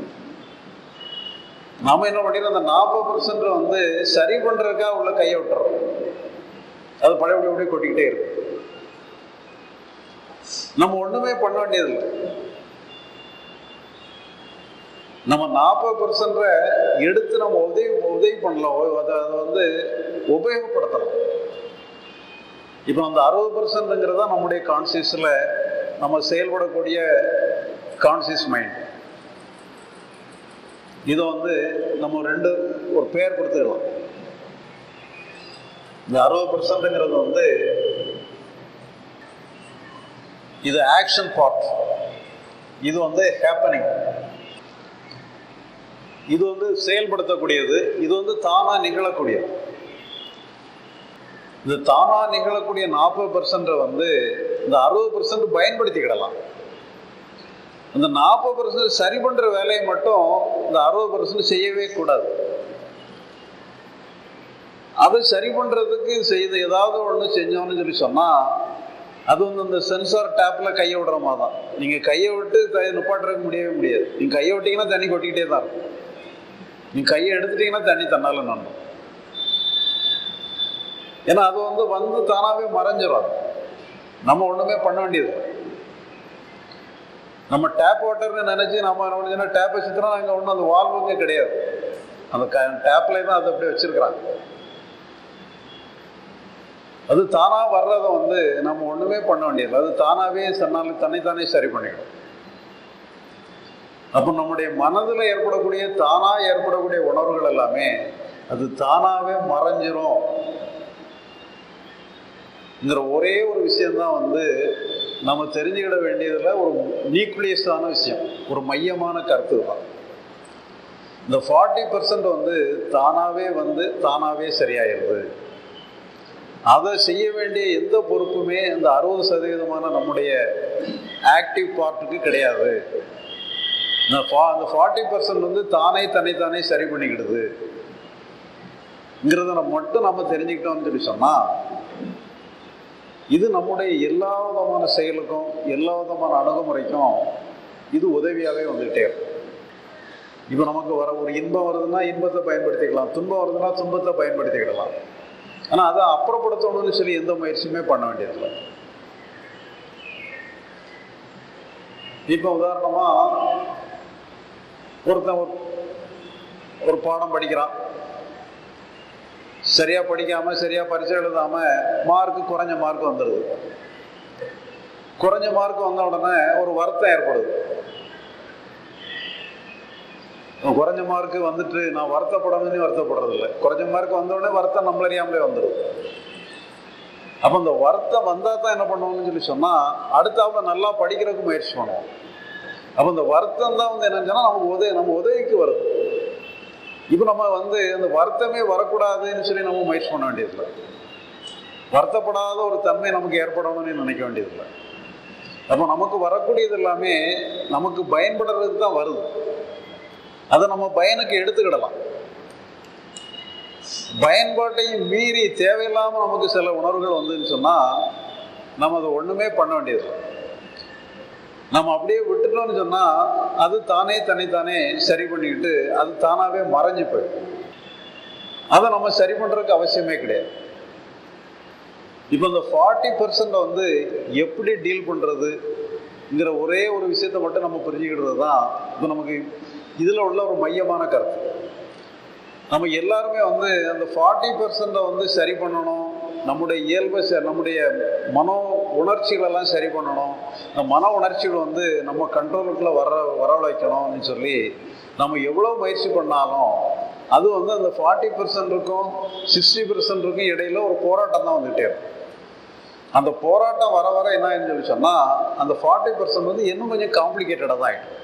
A: நாம என்ன பண்ணிடுறோம் அந்த நாற்பது பர்சன்ட் வந்து சரி பண்றதுக்காக உள்ள கையை விட்டுறோம் அது பழையபடி அப்படியே கொட்டிக்கிட்டே இருக்கும் நம்ம ஒண்ணுமே பண்ண வேண்டியதில்லை நம்ம நாற்பது பர்சன்ட் எடுத்து நம்ம உதவி உதவி பண்ணலாம் அதை அதை வந்து உபயோகப்படுத்தலாம் இப்போ அந்த அறுபது பர்சன்ட்ங்கிறதா நம்முடைய கான்சியஸில் நம்ம செயல்படக்கூடிய கான்சியஸ் மைண்ட் இதை வந்து நம்ம ரெண்டு ஒரு பேர் கொடுத்துக்கலாம் இந்த அறுபது பர்சன்ட்ங்கிறது வந்து இது ஆக்ஷன் பார்ட் இது வந்து ஹேப்பனிங் இது வந்து செயல்படுத்தக்கூடியது இது வந்து தானா நிகழக்கூடியது இந்த தானா நிகழக்கூடிய நாற்பது பர்சன்ட் வந்து இந்த அறுபது பர்சன்ட் பயன்படுத்திக்கிடலாம் இந்த நாற்பது பர்சன்ட் சரி பண்ற வேலையை மட்டும் இந்த அறுபது பர்சன்ட் செய்யவே கூடாது அதை சரி பண்றதுக்கு செய்து ஏதாவது ஒன்று செஞ்சோம்னு சொல்லி சொன்னா அது வந்து இந்த சென்சார் டேப்ல கையை விடுற மாதிரி தான் நீங்க கையை விட்டு கையை நிப்பாட்டுறதுக்கு முடியவே முடியாது நீங்க கையை விட்டீங்கன்னா தண்ணி கொட்டிக்கிட்டே தான் இருக்கும் நீங்க கையை எடுத்துட்டீங்கன்னா தண்ணி தன்னால நன்னும் ஏன்னா அது வந்து வந்து தானாவே மறைஞ்சிடும் அது. நம்ம ஒண்ணுமே பண்ண வேண்டியது நம்ம டேப் வாட்டர்னு நினைச்சு நம்ம என்ன பண்ணுச்சுன்னா டேப்பை சுத்தினா அங்கே ஒன்றும் அந்த வால்வுங்க கிடையாது அந்த டேப்ல தான் அதை அப்படியே வச்சிருக்கிறாங்க அது தானா வர்றதை வந்து நம்ம ஒண்ணுமே பண்ண வேண்டியது அது தானாவே சொன்னாலும் தன்னைத்தானே சரி பண்ணிடும் அப்போ நம்முடைய மனதில் ஏற்படக்கூடிய தானா ஏற்படக்கூடிய உணர்வுகள் எல்லாமே அது தானாவே மறைஞ்சிரும் ங்கிற ஒரே ஒரு விஷயம்தான் வந்து நம்ம தெரிஞ்சுக்கிட வேண்டியதுல ஒரு நியூக்ளியஸான விஷயம் ஒரு மையமான கருத்து தான் இந்த ஃபார்ட்டி பர்சன்ட் வந்து தானாவே வந்து தானாவே சரியாயிருது அதை செய்ய வேண்டிய எந்த பொறுப்புமே இந்த அறுபது சதவீதமான நம்முடைய ஆக்டிவ் பார்ட்டுக்கு கிடையாது இந்த ஃபா அந்த ஃபார்ட்டி பர்சன்ட் வந்து தானே தன்னைத்தானே சரி பண்ணிக்கிடுது ங்கிறத நம்ம மட்டும் நம்ம தெரிஞ்சுக்கிட்டோம்னு சொல்லி சொன்னா இது நம்முடைய எல்லா விதமான செயலுக்கும் எல்லா விதமான அணுகுமுறைக்கும் இது உதவியாகவே வந்துகிட்டே இருக்கும் இப்போ நமக்கு வர ஒரு இன்பம் வருதுன்னா இன்பத்தை பயன்படுத்திக்கலாம் துன்பம் வருதுன்னா துன்பத்தை பயன்படுத்திக்கிடலாம் ஆனால் அதை அப்புறப்படுத்தணும்னு சொல்லி எந்த முயற்சியுமே பண்ண வேண்டியதில்லை இப்போ உதாரணமா ஒருத்தன் ஒரு ஒரு பாடம் படிக்கிறான் சரியா படிக்காம சரியா பரிசை எழுதாம மார்க் குறைஞ்ச மார்க் வந்துடுது குறைஞ்ச மார்க் வந்த உடனே ஒரு வருத்தம் ஏற்படுது குறைஞ்ச மார்க்கு வந்துட்டு நான் வருத்தப்படணும்னு வருத்தப்படுறது இல்லை குறைஞ்ச மார்க் வந்தோடனே வருத்தம் நம்மள அறியாமலே வந்துடும் அப்போ இந்த வருத்தம் வந்தால் தான் என்ன பண்ணுவோம்னு சொல்லி சொன்னால் அடுத்தாப்புல நல்லா படிக்கிறதுக்கு முயற்சி பண்ணுவோம் அப்போ இந்த வருத்தம் தான் வந்து என்னன்னு சொன்னால் நமக்கு உதவி நம்ம உதவிக்கு வருது இப்போ நம்ம வந்து அந்த வருத்தமே வரக்கூடாதுன்னு சொல்லி நம்ம முயற்சி பண்ண வேண்டியதில்லை வருத்தப்படாத ஒரு தன்மை நமக்கு ஏற்படணும்னு நினைக்க வேண்டியதில்லை அப்போ நமக்கு வரக்கூடியது எல்லாமே நமக்கு பயன்படுறதுக்கு தான் வருது அதை நம்ம பயனுக்கு எடுத்துக்கிடலாம் பயன்பாட்டையும் மீறி தேவையில்லாமல் நமக்கு சில உணர்வுகள் வந்துன்னு சொன்னால் நம்ம அதை ஒன்றுமே பண்ண வேண்டியதில்லை நம்ம அப்படியே விட்டுட்டோம்னு சொன்னால் அது தானே தனித்தானே சரி பண்ணிக்கிட்டு அது தானாகவே மறைஞ்சு போயிடும் அதை நம்ம சரி பண்ணுறதுக்கு அவசியமே கிடையாது இப்போ இந்த ஃபார்ட்டி பர்சன்ட் வந்து எப்படி டீல் பண்ணுறதுங்கிற ஒரே ஒரு விஷயத்தை மட்டும் நம்ம புரிஞ்சுக்கிட்டது தான் இப்போ நமக்கு இதில் உள்ள ஒரு மையமான கருத்து நம்ம எல்லாருமே வந்து அந்த ஃபார்ட்டி பர்சன்ட்டை வந்து சரி பண்ணணும் நம்முடைய இயல்பை ச நம்முடைய மனோ உணர்ச்சிகளெல்லாம் சரி பண்ணணும் இந்த மன உணர்ச்சிகள் வந்து நம்ம கண்ட்ரோலுக்குள்ளே வர வரவழைக்கணும்னு சொல்லி நம்ம எவ்வளோ முயற்சி பண்ணாலும் அது வந்து அந்த ஃபார்ட்டி பர்சன்ட்டுக்கும் சிக்ஸ்டி பர்சன்ட்டுக்கும் இடையில ஒரு போராட்டம் தான் வந்துகிட்டே இருக்கும் அந்த போராட்டம் வர வர என்ன சொல்லி சொன்னால் அந்த ஃபார்ட்டி பர்சன்ட் வந்து இன்னும் கொஞ்சம் காம்ப்ளிகேட்டடாக தான் ஆகிடும்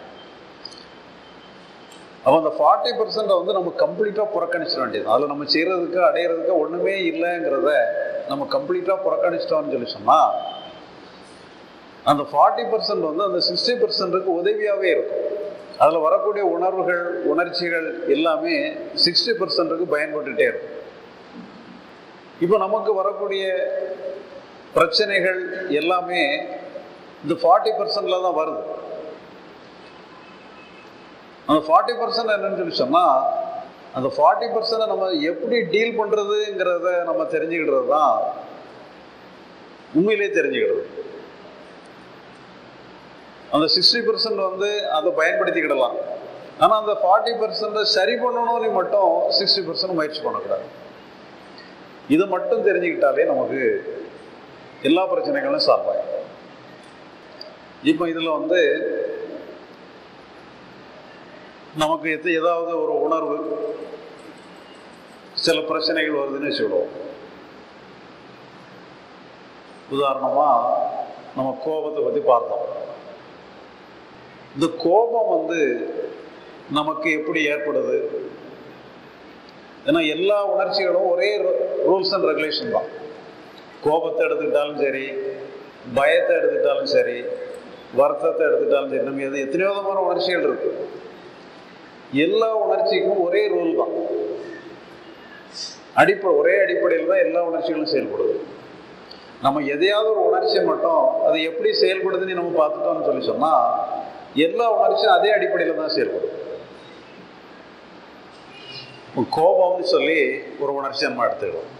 A: அப்போ அந்த ஃபார்ட்டி பர்சன்ட்டை வந்து நம்ம கம்ப்ளீட்டாக புறக்கணிச்சிட வேண்டியது அதில் நம்ம செய்கிறதுக்கு அடையிறதுக்கு ஒன்றுமே இல்லைங்கிறத நம்ம கம்ப்ளீட்டாக புறக்கணிச்சிட்டோம்னு சொல்லி சொன்னால் அந்த ஃபார்ட்டி பர்சன்ட் வந்து அந்த சிக்ஸ்டி பர்சன்ட்டுக்கு உதவியாகவே இருக்கும் அதில் வரக்கூடிய உணர்வுகள் உணர்ச்சிகள் எல்லாமே சிக்ஸ்டி பர்சன்ட்டுக்கு பயன்பட்டுகிட்டே இருக்கும் இப்போ நமக்கு வரக்கூடிய பிரச்சனைகள் எல்லாமே இந்த ஃபார்ட்டி பர்சன்டில் தான் வருது அந்த ஃபார்ட்டி பர்சன்ட் என்னன்னு சொல்லி சொன்னால் அந்த ஃபார்ட்டி பர்சன்டை நம்ம எப்படி டீல் பண்ணுறதுங்கிறத நம்ம தெரிஞ்சுக்கிட்டது தான் உண்மையிலே தெரிஞ்சுக்கிறது அந்த சிக்ஸ்டி பர்சன்ட் வந்து அதை பயன்படுத்திக்கிடலாம் ஆனால் அந்த ஃபார்ட்டி பர்சன்ட்டை சரி பண்ணணும்னு மட்டும் சிக்ஸ்டி பர்சன்ட் முயற்சி பண்ணக்கூடாது இதை மட்டும் தெரிஞ்சுக்கிட்டாலே நமக்கு எல்லா பிரச்சனைகளும் சால்வ் ஆகும் இப்போ இதில் வந்து நமக்கு எது ஏதாவது ஒரு உணர்வு சில பிரச்சனைகள் வருதுன்னு சொல்லுவோம் உதாரணமாக நம்ம கோபத்தை பற்றி பார்த்தோம் இந்த கோபம் வந்து நமக்கு எப்படி ஏற்படுது ஏன்னா எல்லா உணர்ச்சிகளும் ஒரே ரூல்ஸ் அண்ட் ரெகுலேஷன் தான் கோபத்தை எடுத்துக்கிட்டாலும் சரி பயத்தை எடுத்துக்கிட்டாலும் சரி வருத்தத்தை எடுத்துக்கிட்டாலும் சரி நம்ம எது எத்தனையோ விதமான உணர்ச்சிகள் இருக்கு எல்லா உணர்ச்சிக்கும் ஒரே ரூல் தான் அடிப்படை ஒரே அடிப்படையில் தான் எல்லா உணர்ச்சிகளும் செயல்படுது நம்ம எதையாவது ஒரு உணர்ச்சியை மட்டும் அது எப்படி செயல்படுதுன்னு நம்ம பார்த்துட்டோம்னு சொல்லி சொன்னால் எல்லா உணர்ச்சியும் அதே அடிப்படையில் தான் செயல்படும் கோபம்னு சொல்லி ஒரு உணர்ச்சி நம்ம எடுத்துக்கிறோம்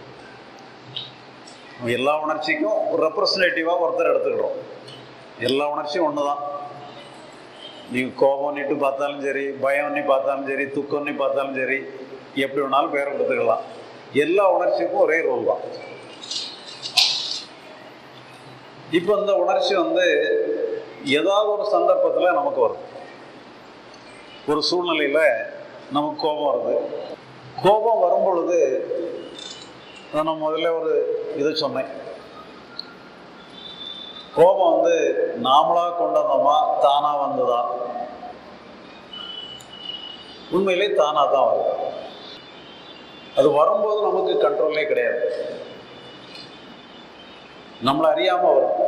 A: எல்லா உணர்ச்சிக்கும் ஒரு ரெப்ரசன்டேட்டிவாக ஒருத்தர் எடுத்துக்கிறோம் எல்லா உணர்ச்சியும் ஒன்று தான் நீங்கள் கோபம்னுட்டு பார்த்தாலும் சரி பயம்னு பார்த்தாலும் சரி துக்கம்னு பார்த்தாலும் சரி எப்படி வேணாலும் பேரை கொடுத்துக்கலாம் எல்லா உணர்ச்சிக்கும் ஒரே ரோல் தான் இப்போ இந்த உணர்ச்சி வந்து ஏதாவது ஒரு சந்தர்ப்பத்தில் நமக்கு வருது ஒரு சூழ்நிலையில் நமக்கு கோபம் வருது கோபம் வரும் பொழுது நான் முதல்ல ஒரு இதை சொன்னேன் கோபம் வந்து நாமளாக கொண்டு வந்தோமா தானாக வந்ததா உண்மையிலே தானாக தான் வருது அது வரும்போது நமக்கு கண்ட்ரோல்லே கிடையாது நம்மளை அறியாமல் வரும்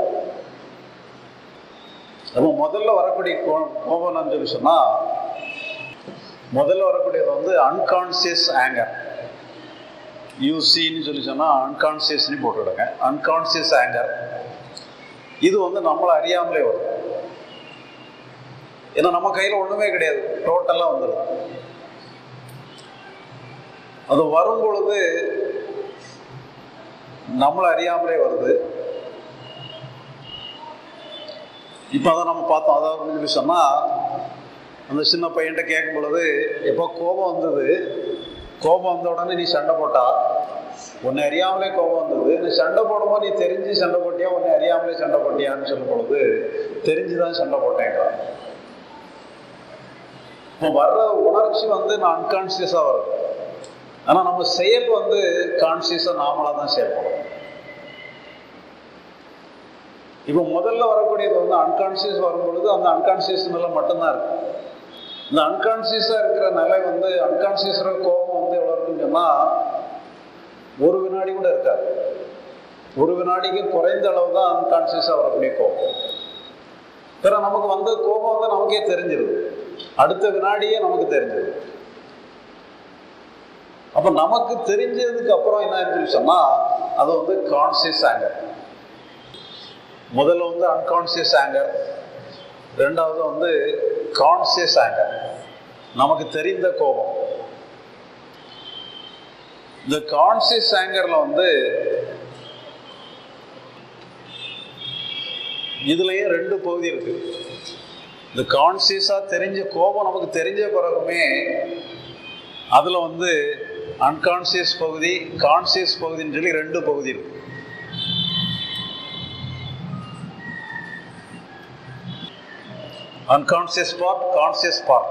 A: நம்ம முதல்ல வரக்கூடிய கோபம்னு சொல்லி சொன்னால் முதல்ல வரக்கூடியது வந்து அன்கான்சியஸ் ஆங்கர் யூசின்னு சொல்லி சொன்னால் அன்கான்சியஸ்னு போட்டுவிடுங்க அன்கான்சியஸ் ஆங்கர் இது வந்து நம்மளை அறியாமலே வரும் ஏன்னா நம்ம கையில் ஒன்றுமே கிடையாது டோட்டலாக வந்துடும் அது வரும் பொழுது நம்மளை அறியாமலே வருது இப்போ அதை நம்ம பார்த்தோம் அதாவது சொல்லி சொன்னால் அந்த சின்ன பையன்கிட்ட கேட்கும் பொழுது எப்போ கோபம் வந்தது கோபம் வந்த உடனே நீ சண்டை போட்டா உன்னை அறியாமலே கோபம் வந்தது நீ சண்டை போடும்போது நீ தெரிஞ்சு சண்டை போட்டியா உன்னை அறியாமலே சண்டை போட்டியான்னு சொல்லும் பொழுது தெரிஞ்சு தான் சண்டை போட்டேங்கிறான் இப்போ வர்ற உணர்ச்சி வந்து நான் அன்கான்சியஸாக வருது ஆனால் நம்ம செயல் வந்து கான்சியஸாக நாமளாக தான் செயல்படும் இப்போ முதல்ல வரக்கூடியது வந்து அன்கான்சியஸ் வரும் பொழுது அந்த அன்கான்சியஸ் நிலை மட்டும்தான் இருக்கு இந்த அன்கான்சியஸாக இருக்கிற நிலை வந்து அன்கான்சியஸாக கோபம் வந்து எவ்வளோ இருக்குன்னு சொன்னால் ஒரு வினாடி கூட இருக்காது ஒரு வினாடிக்கு குறைந்த அளவு தான் அன்கான்சியஸாக வரக்கூடிய கோபம் பிற நமக்கு வந்த கோபம் வந்து நமக்கே தெரிஞ்சிருது அடுத்த வினாடியே நமக்கு தெரிஞ்சிருது அப்போ நமக்கு தெரிஞ்சதுக்கு அப்புறம் என்ன சொல்லி சொன்னால் அது வந்து கான்சியஸ் ஆங்கர் முதல்ல வந்து அன்கான்சியஸ் ஆங்கர் ரெண்டாவது வந்து கான்சியஸ் ஆங்கர் நமக்கு தெரிந்த கோபம் இந்த கான்சியஸ் ஆங்கர்ல வந்து இதுலயே ரெண்டு பகுதி இருக்கு இந்த கான்சியஸா தெரிஞ்ச கோபம் நமக்கு தெரிஞ்ச பிறகுமே அதுல வந்து அன்கான்சியஸ் பகுதி கான்சியஸ் பகுதின்னு சொல்லி ரெண்டு பகுதி இருக்கு unconscious part, conscious part.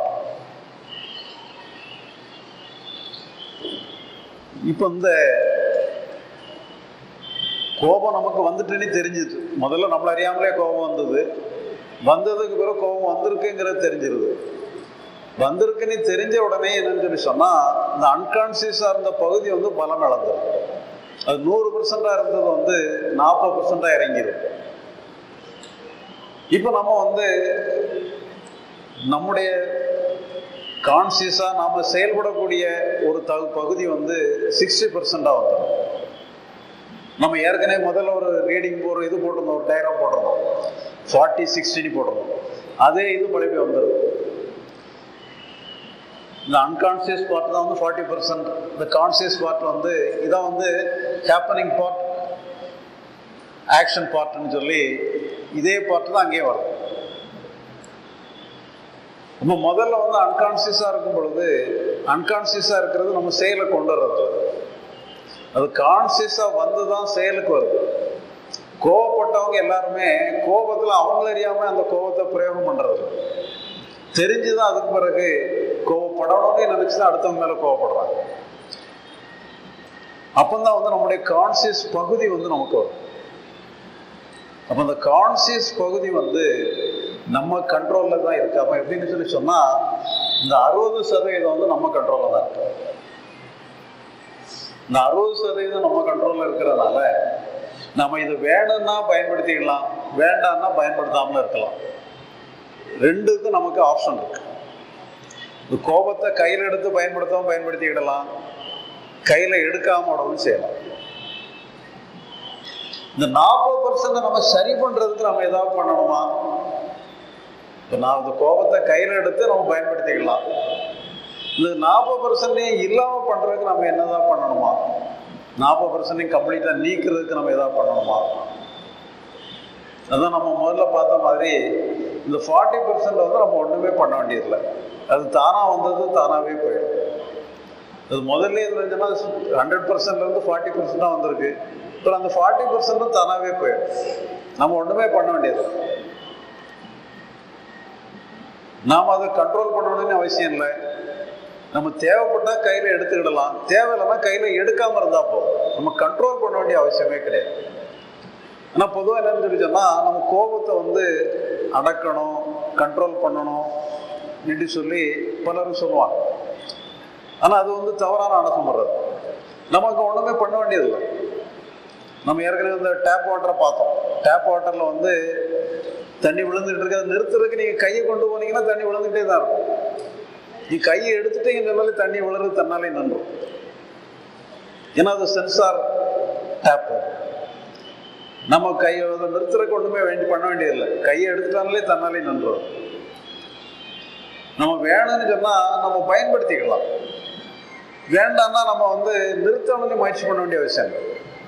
A: இப்போ இந்த கோபம் நமக்கு வந்துட்டுன்னு தெரிஞ்சுது முதல்ல நம்மள அறியாமலே கோபம் வந்தது வந்ததுக்கு பிறகு கோபம் வந்திருக்குங்கிறது தெரிஞ்சிருது வந்திருக்குன்னு தெரிஞ்ச உடனே என்னன்னு சொல்லி சொன்னால் இந்த அன்கான்சியஸாக இருந்த பகுதி வந்து பலம் இழந்துடும் அது நூறு பர்சண்டாக இருந்தது வந்து நாற்பது பர்சண்டாக இறங்கிடும் இப்போ நம்ம வந்து நம்முடைய கான்சியஸாக நாம் செயல்படக்கூடிய ஒரு தகு பகுதி வந்து சிக்ஸ்டி பர்சண்டாக வந்துடும் நம்ம ஏற்கனவே முதல்ல ஒரு ரீடிங் ஒரு இது போட்டிருந்தோம் ஒரு டயக்ராம் போட்டிருந்தோம் ஃபார்ட்டி சிக்ஸ்டின்னு போட்டிருந்தோம் அதே இது பழப்பி வந்துடுது இந்த அன்கான்சியஸ் பார்ட் தான் வந்து ஃபார்ட்டி பர்சன்ட் இந்த கான்சியஸ் பார்ட் வந்து இதான் வந்து ஹேப்பனிங் பார்ட் ஆக்ஷன் பார்ட்னு சொல்லி இதே பார்ட் தான் அங்கேயே வரும் நம்ம முதல்ல வந்து அன்கான்சியஸாக இருக்கும் பொழுது அன்கான்சியஸாக இருக்கிறது நம்ம செயலை கொண்டு வர்றது அது கான்சியஸாக வந்து தான் செயலுக்கு வருது கோவப்பட்டவங்க எல்லாருமே கோபத்தில் அவங்கள அறியாமல் அந்த கோபத்தை பிரயோகம் பண்ணுறது தெரிஞ்சுதான் அதுக்கு பிறகு கோவப்படணும்னு நினச்சி தான் அடுத்தவங்க மேலே கோவப்படுறாங்க அப்பந்தான் வந்து நம்முடைய கான்சியஸ் பகுதி வந்து நமக்கு வரும் அப்போ அந்த கான்சியஸ் பகுதி வந்து நம்ம கண்ட்ரோலில் தான் இருக்கு அப்போ எப்படின்னு சொல்லி சொன்னால் இந்த அறுபது சதவீதம் வந்து நம்ம கண்ட்ரோலில் தான் இருக்கு இந்த அறுபது சதவீதம் நம்ம கண்ட்ரோலில் இருக்கிறதுனால நம்ம இது வேணும்னா பயன்படுத்திக்கலாம் வேண்டாம்னா பயன்படுத்தாமல் இருக்கலாம் ரெண்டுக்கும் நமக்கு ஆப்ஷன் இருக்கு இந்த கோபத்தை கையில் எடுத்து பயன்படுத்தாமல் பயன்படுத்திக்கிடலாம் கையில் எடுக்காம விடவும் செய்யலாம் இந்த நாற்பது பர்சன்ட் நம்ம சரி பண்றதுக்கு நம்ம ஏதாவது பண்ணணுமா இப்போ நான் இந்த கோபத்தை கையில் எடுத்து நம்ம பயன்படுத்திக்கலாம் இந்த நாற்பது பர்சன்டையும் இல்லாமல் பண்ணுறதுக்கு நம்ம என்னதான் பண்ணணுமா நாற்பது பர்சன்டையும் கம்ப்ளீட்டாக நீக்கிறதுக்கு நம்ம ஏதாவது பண்ணணுமா அதான் நம்ம முதல்ல பார்த்த மாதிரி இந்த ஃபார்ட்டி பர்சன்ட் வந்து நம்ம ஒன்றுமே பண்ண வேண்டியதில்லை அது தானாக வந்தது தானாகவே போயிடும் அது முதல்ல இது இருந்துச்சுன்னா ஹண்ட்ரட் பர்சன்ட்லேருந்து ஃபார்ட்டி பர்சன்டாக வந்திருக்கு அப்புறம் அந்த ஃபார்ட்டி பர்சன்ட்டும் தானாகவே போயிடும் நம்ம ஒன்றுமே பண்ண வேண்டியதில்லை நாம் அதை கண்ட்ரோல் பண்ணணும்னு அவசியம் இல்லை நம்ம தேவைப்பட்டால் கையில் எடுத்துக்கிடலாம் தேவையில்லைன்னா கையில் எடுக்காமல் இருந்தால் போதும் நம்ம கண்ட்ரோல் பண்ண வேண்டிய அவசியமே கிடையாது ஆனால் பொதுவாக என்னன்னு சொல்லி சொன்னால் நம்ம கோபத்தை வந்து அடக்கணும் கண்ட்ரோல் பண்ணணும் என்று சொல்லி பலரும் சொல்லுவாங்க ஆனால் அது வந்து தவறான அணுகுமுறது நமக்கு ஒன்றுமே பண்ண வேண்டியதில்லை நம்ம ஏற்கனவே இந்த டேப் வாட்டரை பார்த்தோம் டேப் வாட்டரில் வந்து தண்ணி விழுந்துட்டு இருக்கு அதை நிறுத்துறதுக்கு நீங்கள் கையை கொண்டு போனீங்கன்னா தண்ணி விழுந்துகிட்டே தான் இருக்கும் நீ கையை எடுத்துட்டீங்க சொன்னாலே தண்ணி விழுறது தன்னாலே நின்றும் ஏன்னா அது சென்சார் டேப் நம்ம கையை நிறுத்துறதுக்கு ஒன்றுமே வேண்டி பண்ண வேண்டியதில்லை கையை எடுத்துட்டாலே தன்னாலே நின்றும் நம்ம வேணும்னு சொன்னால் நம்ம பயன்படுத்திக்கலாம் வேண்டாம்னா நம்ம வந்து நிறுத்தணும்னு முயற்சி பண்ண வேண்டிய அவசியம் இல்லை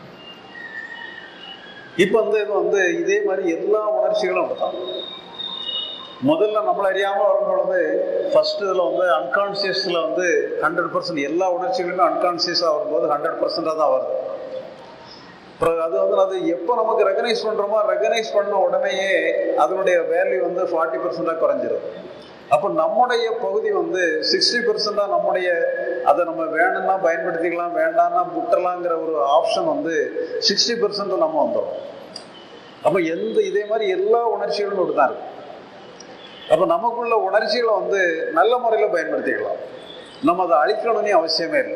A: இப்போ வந்து இது வந்து இதே மாதிரி எல்லா உணர்ச்சிகளும் அப்படிதான் முதல்ல நம்மள அறியாமல் வரும் பொழுது ஃபர்ஸ்ட் இதில் வந்து அன்கான்சியஸில் வந்து ஹண்ட்ரட் பர்சன்ட் எல்லா உணர்ச்சிகளுமே அன்கான்சியஸாக வரும்போது ஹண்ட்ரட் பர்சன்டாக தான் வருது அப்புறம் அது வந்து அது எப்போ நமக்கு ரெகனைஸ் பண்ணுறோமோ ரெகனைஸ் பண்ண உடனேயே அதனுடைய வேல்யூ வந்து ஃபார்ட்டி பர்சன்டாக குறைஞ்சிரும் அப்போ நம்முடைய பகுதி வந்து சிக்ஸ்டி பர்சண்டாக நம்முடைய அதை நம்ம வேணும்னா பயன்படுத்திக்கலாம் வேண்டாம்னா விட்டுறலாங்கிற ஒரு ஆப்ஷன் வந்து சிக்ஸ்டி பர்சன்ட் நம்ம வந்துடும் அப்போ எந்த இதே மாதிரி எல்லா உணர்ச்சிகளும் ஒரு தான் இருக்கு அப்போ நமக்குள்ள உணர்ச்சிகளை வந்து நல்ல முறையில் பயன்படுத்திக்கலாம் நம்ம அதை அழிக்கணும்னு அவசியமே இல்லை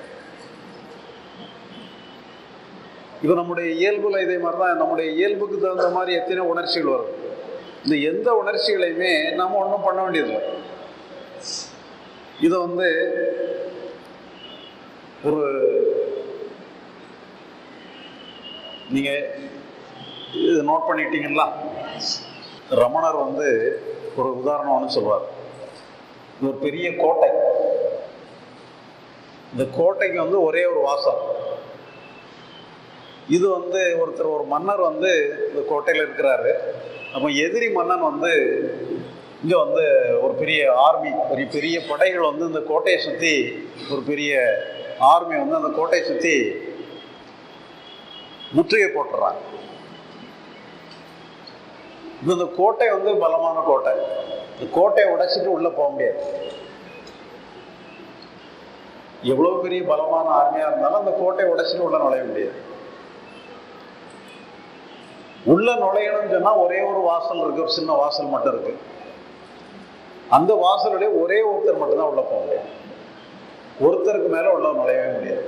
A: இப்போ நம்முடைய இயல்புல இதே மாதிரி தான் நம்முடைய இயல்புக்கு தகுந்த மாதிரி எத்தனை உணர்ச்சிகள் வரும் இந்த எந்த உணர்ச்சிகளையுமே நம்ம ஒன்றும் பண்ண வேண்டியதில்லை இதை வந்து ஒரு நீங்க இது நோட் பண்ணிட்டீங்களா ரமணர் வந்து ஒரு உதாரணம் ஒன்று சொல்வார் இது ஒரு பெரிய கோட்டை இந்த கோட்டைக்கு வந்து ஒரே ஒரு வாசல் இது வந்து ஒருத்தர் ஒரு மன்னர் வந்து இந்த கோட்டையில் இருக்கிறாரு அப்போ எதிரி மன்னன் வந்து இங்கே வந்து ஒரு பெரிய ஆர்மி ஒரு பெரிய படைகள் வந்து இந்த கோட்டையை சுற்றி ஒரு பெரிய ஆர்மி வந்து அந்த கோட்டையை சுற்றி முற்றுகை போட்டுறாங்க இப்போ இந்த கோட்டை வந்து பலமான கோட்டை இந்த கோட்டையை உடைச்சிட்டு உள்ளே போக முடியாது எவ்வளோ பெரிய பலமான ஆர்மியாக இருந்தாலும் அந்த கோட்டையை உடைச்சிட்டு உள்ள நுழைய முடியாது உள்ள நுழையணும்னு சொன்னா ஒரே ஒரு வாசல் இருக்கு ஒரு சின்ன வாசல் மட்டும் இருக்கு அந்த வாசலுடைய ஒரே ஒருத்தர் மட்டும்தான் உள்ள போக முடியும் ஒருத்தருக்கு மேல உள்ள நுழையவே முடியாது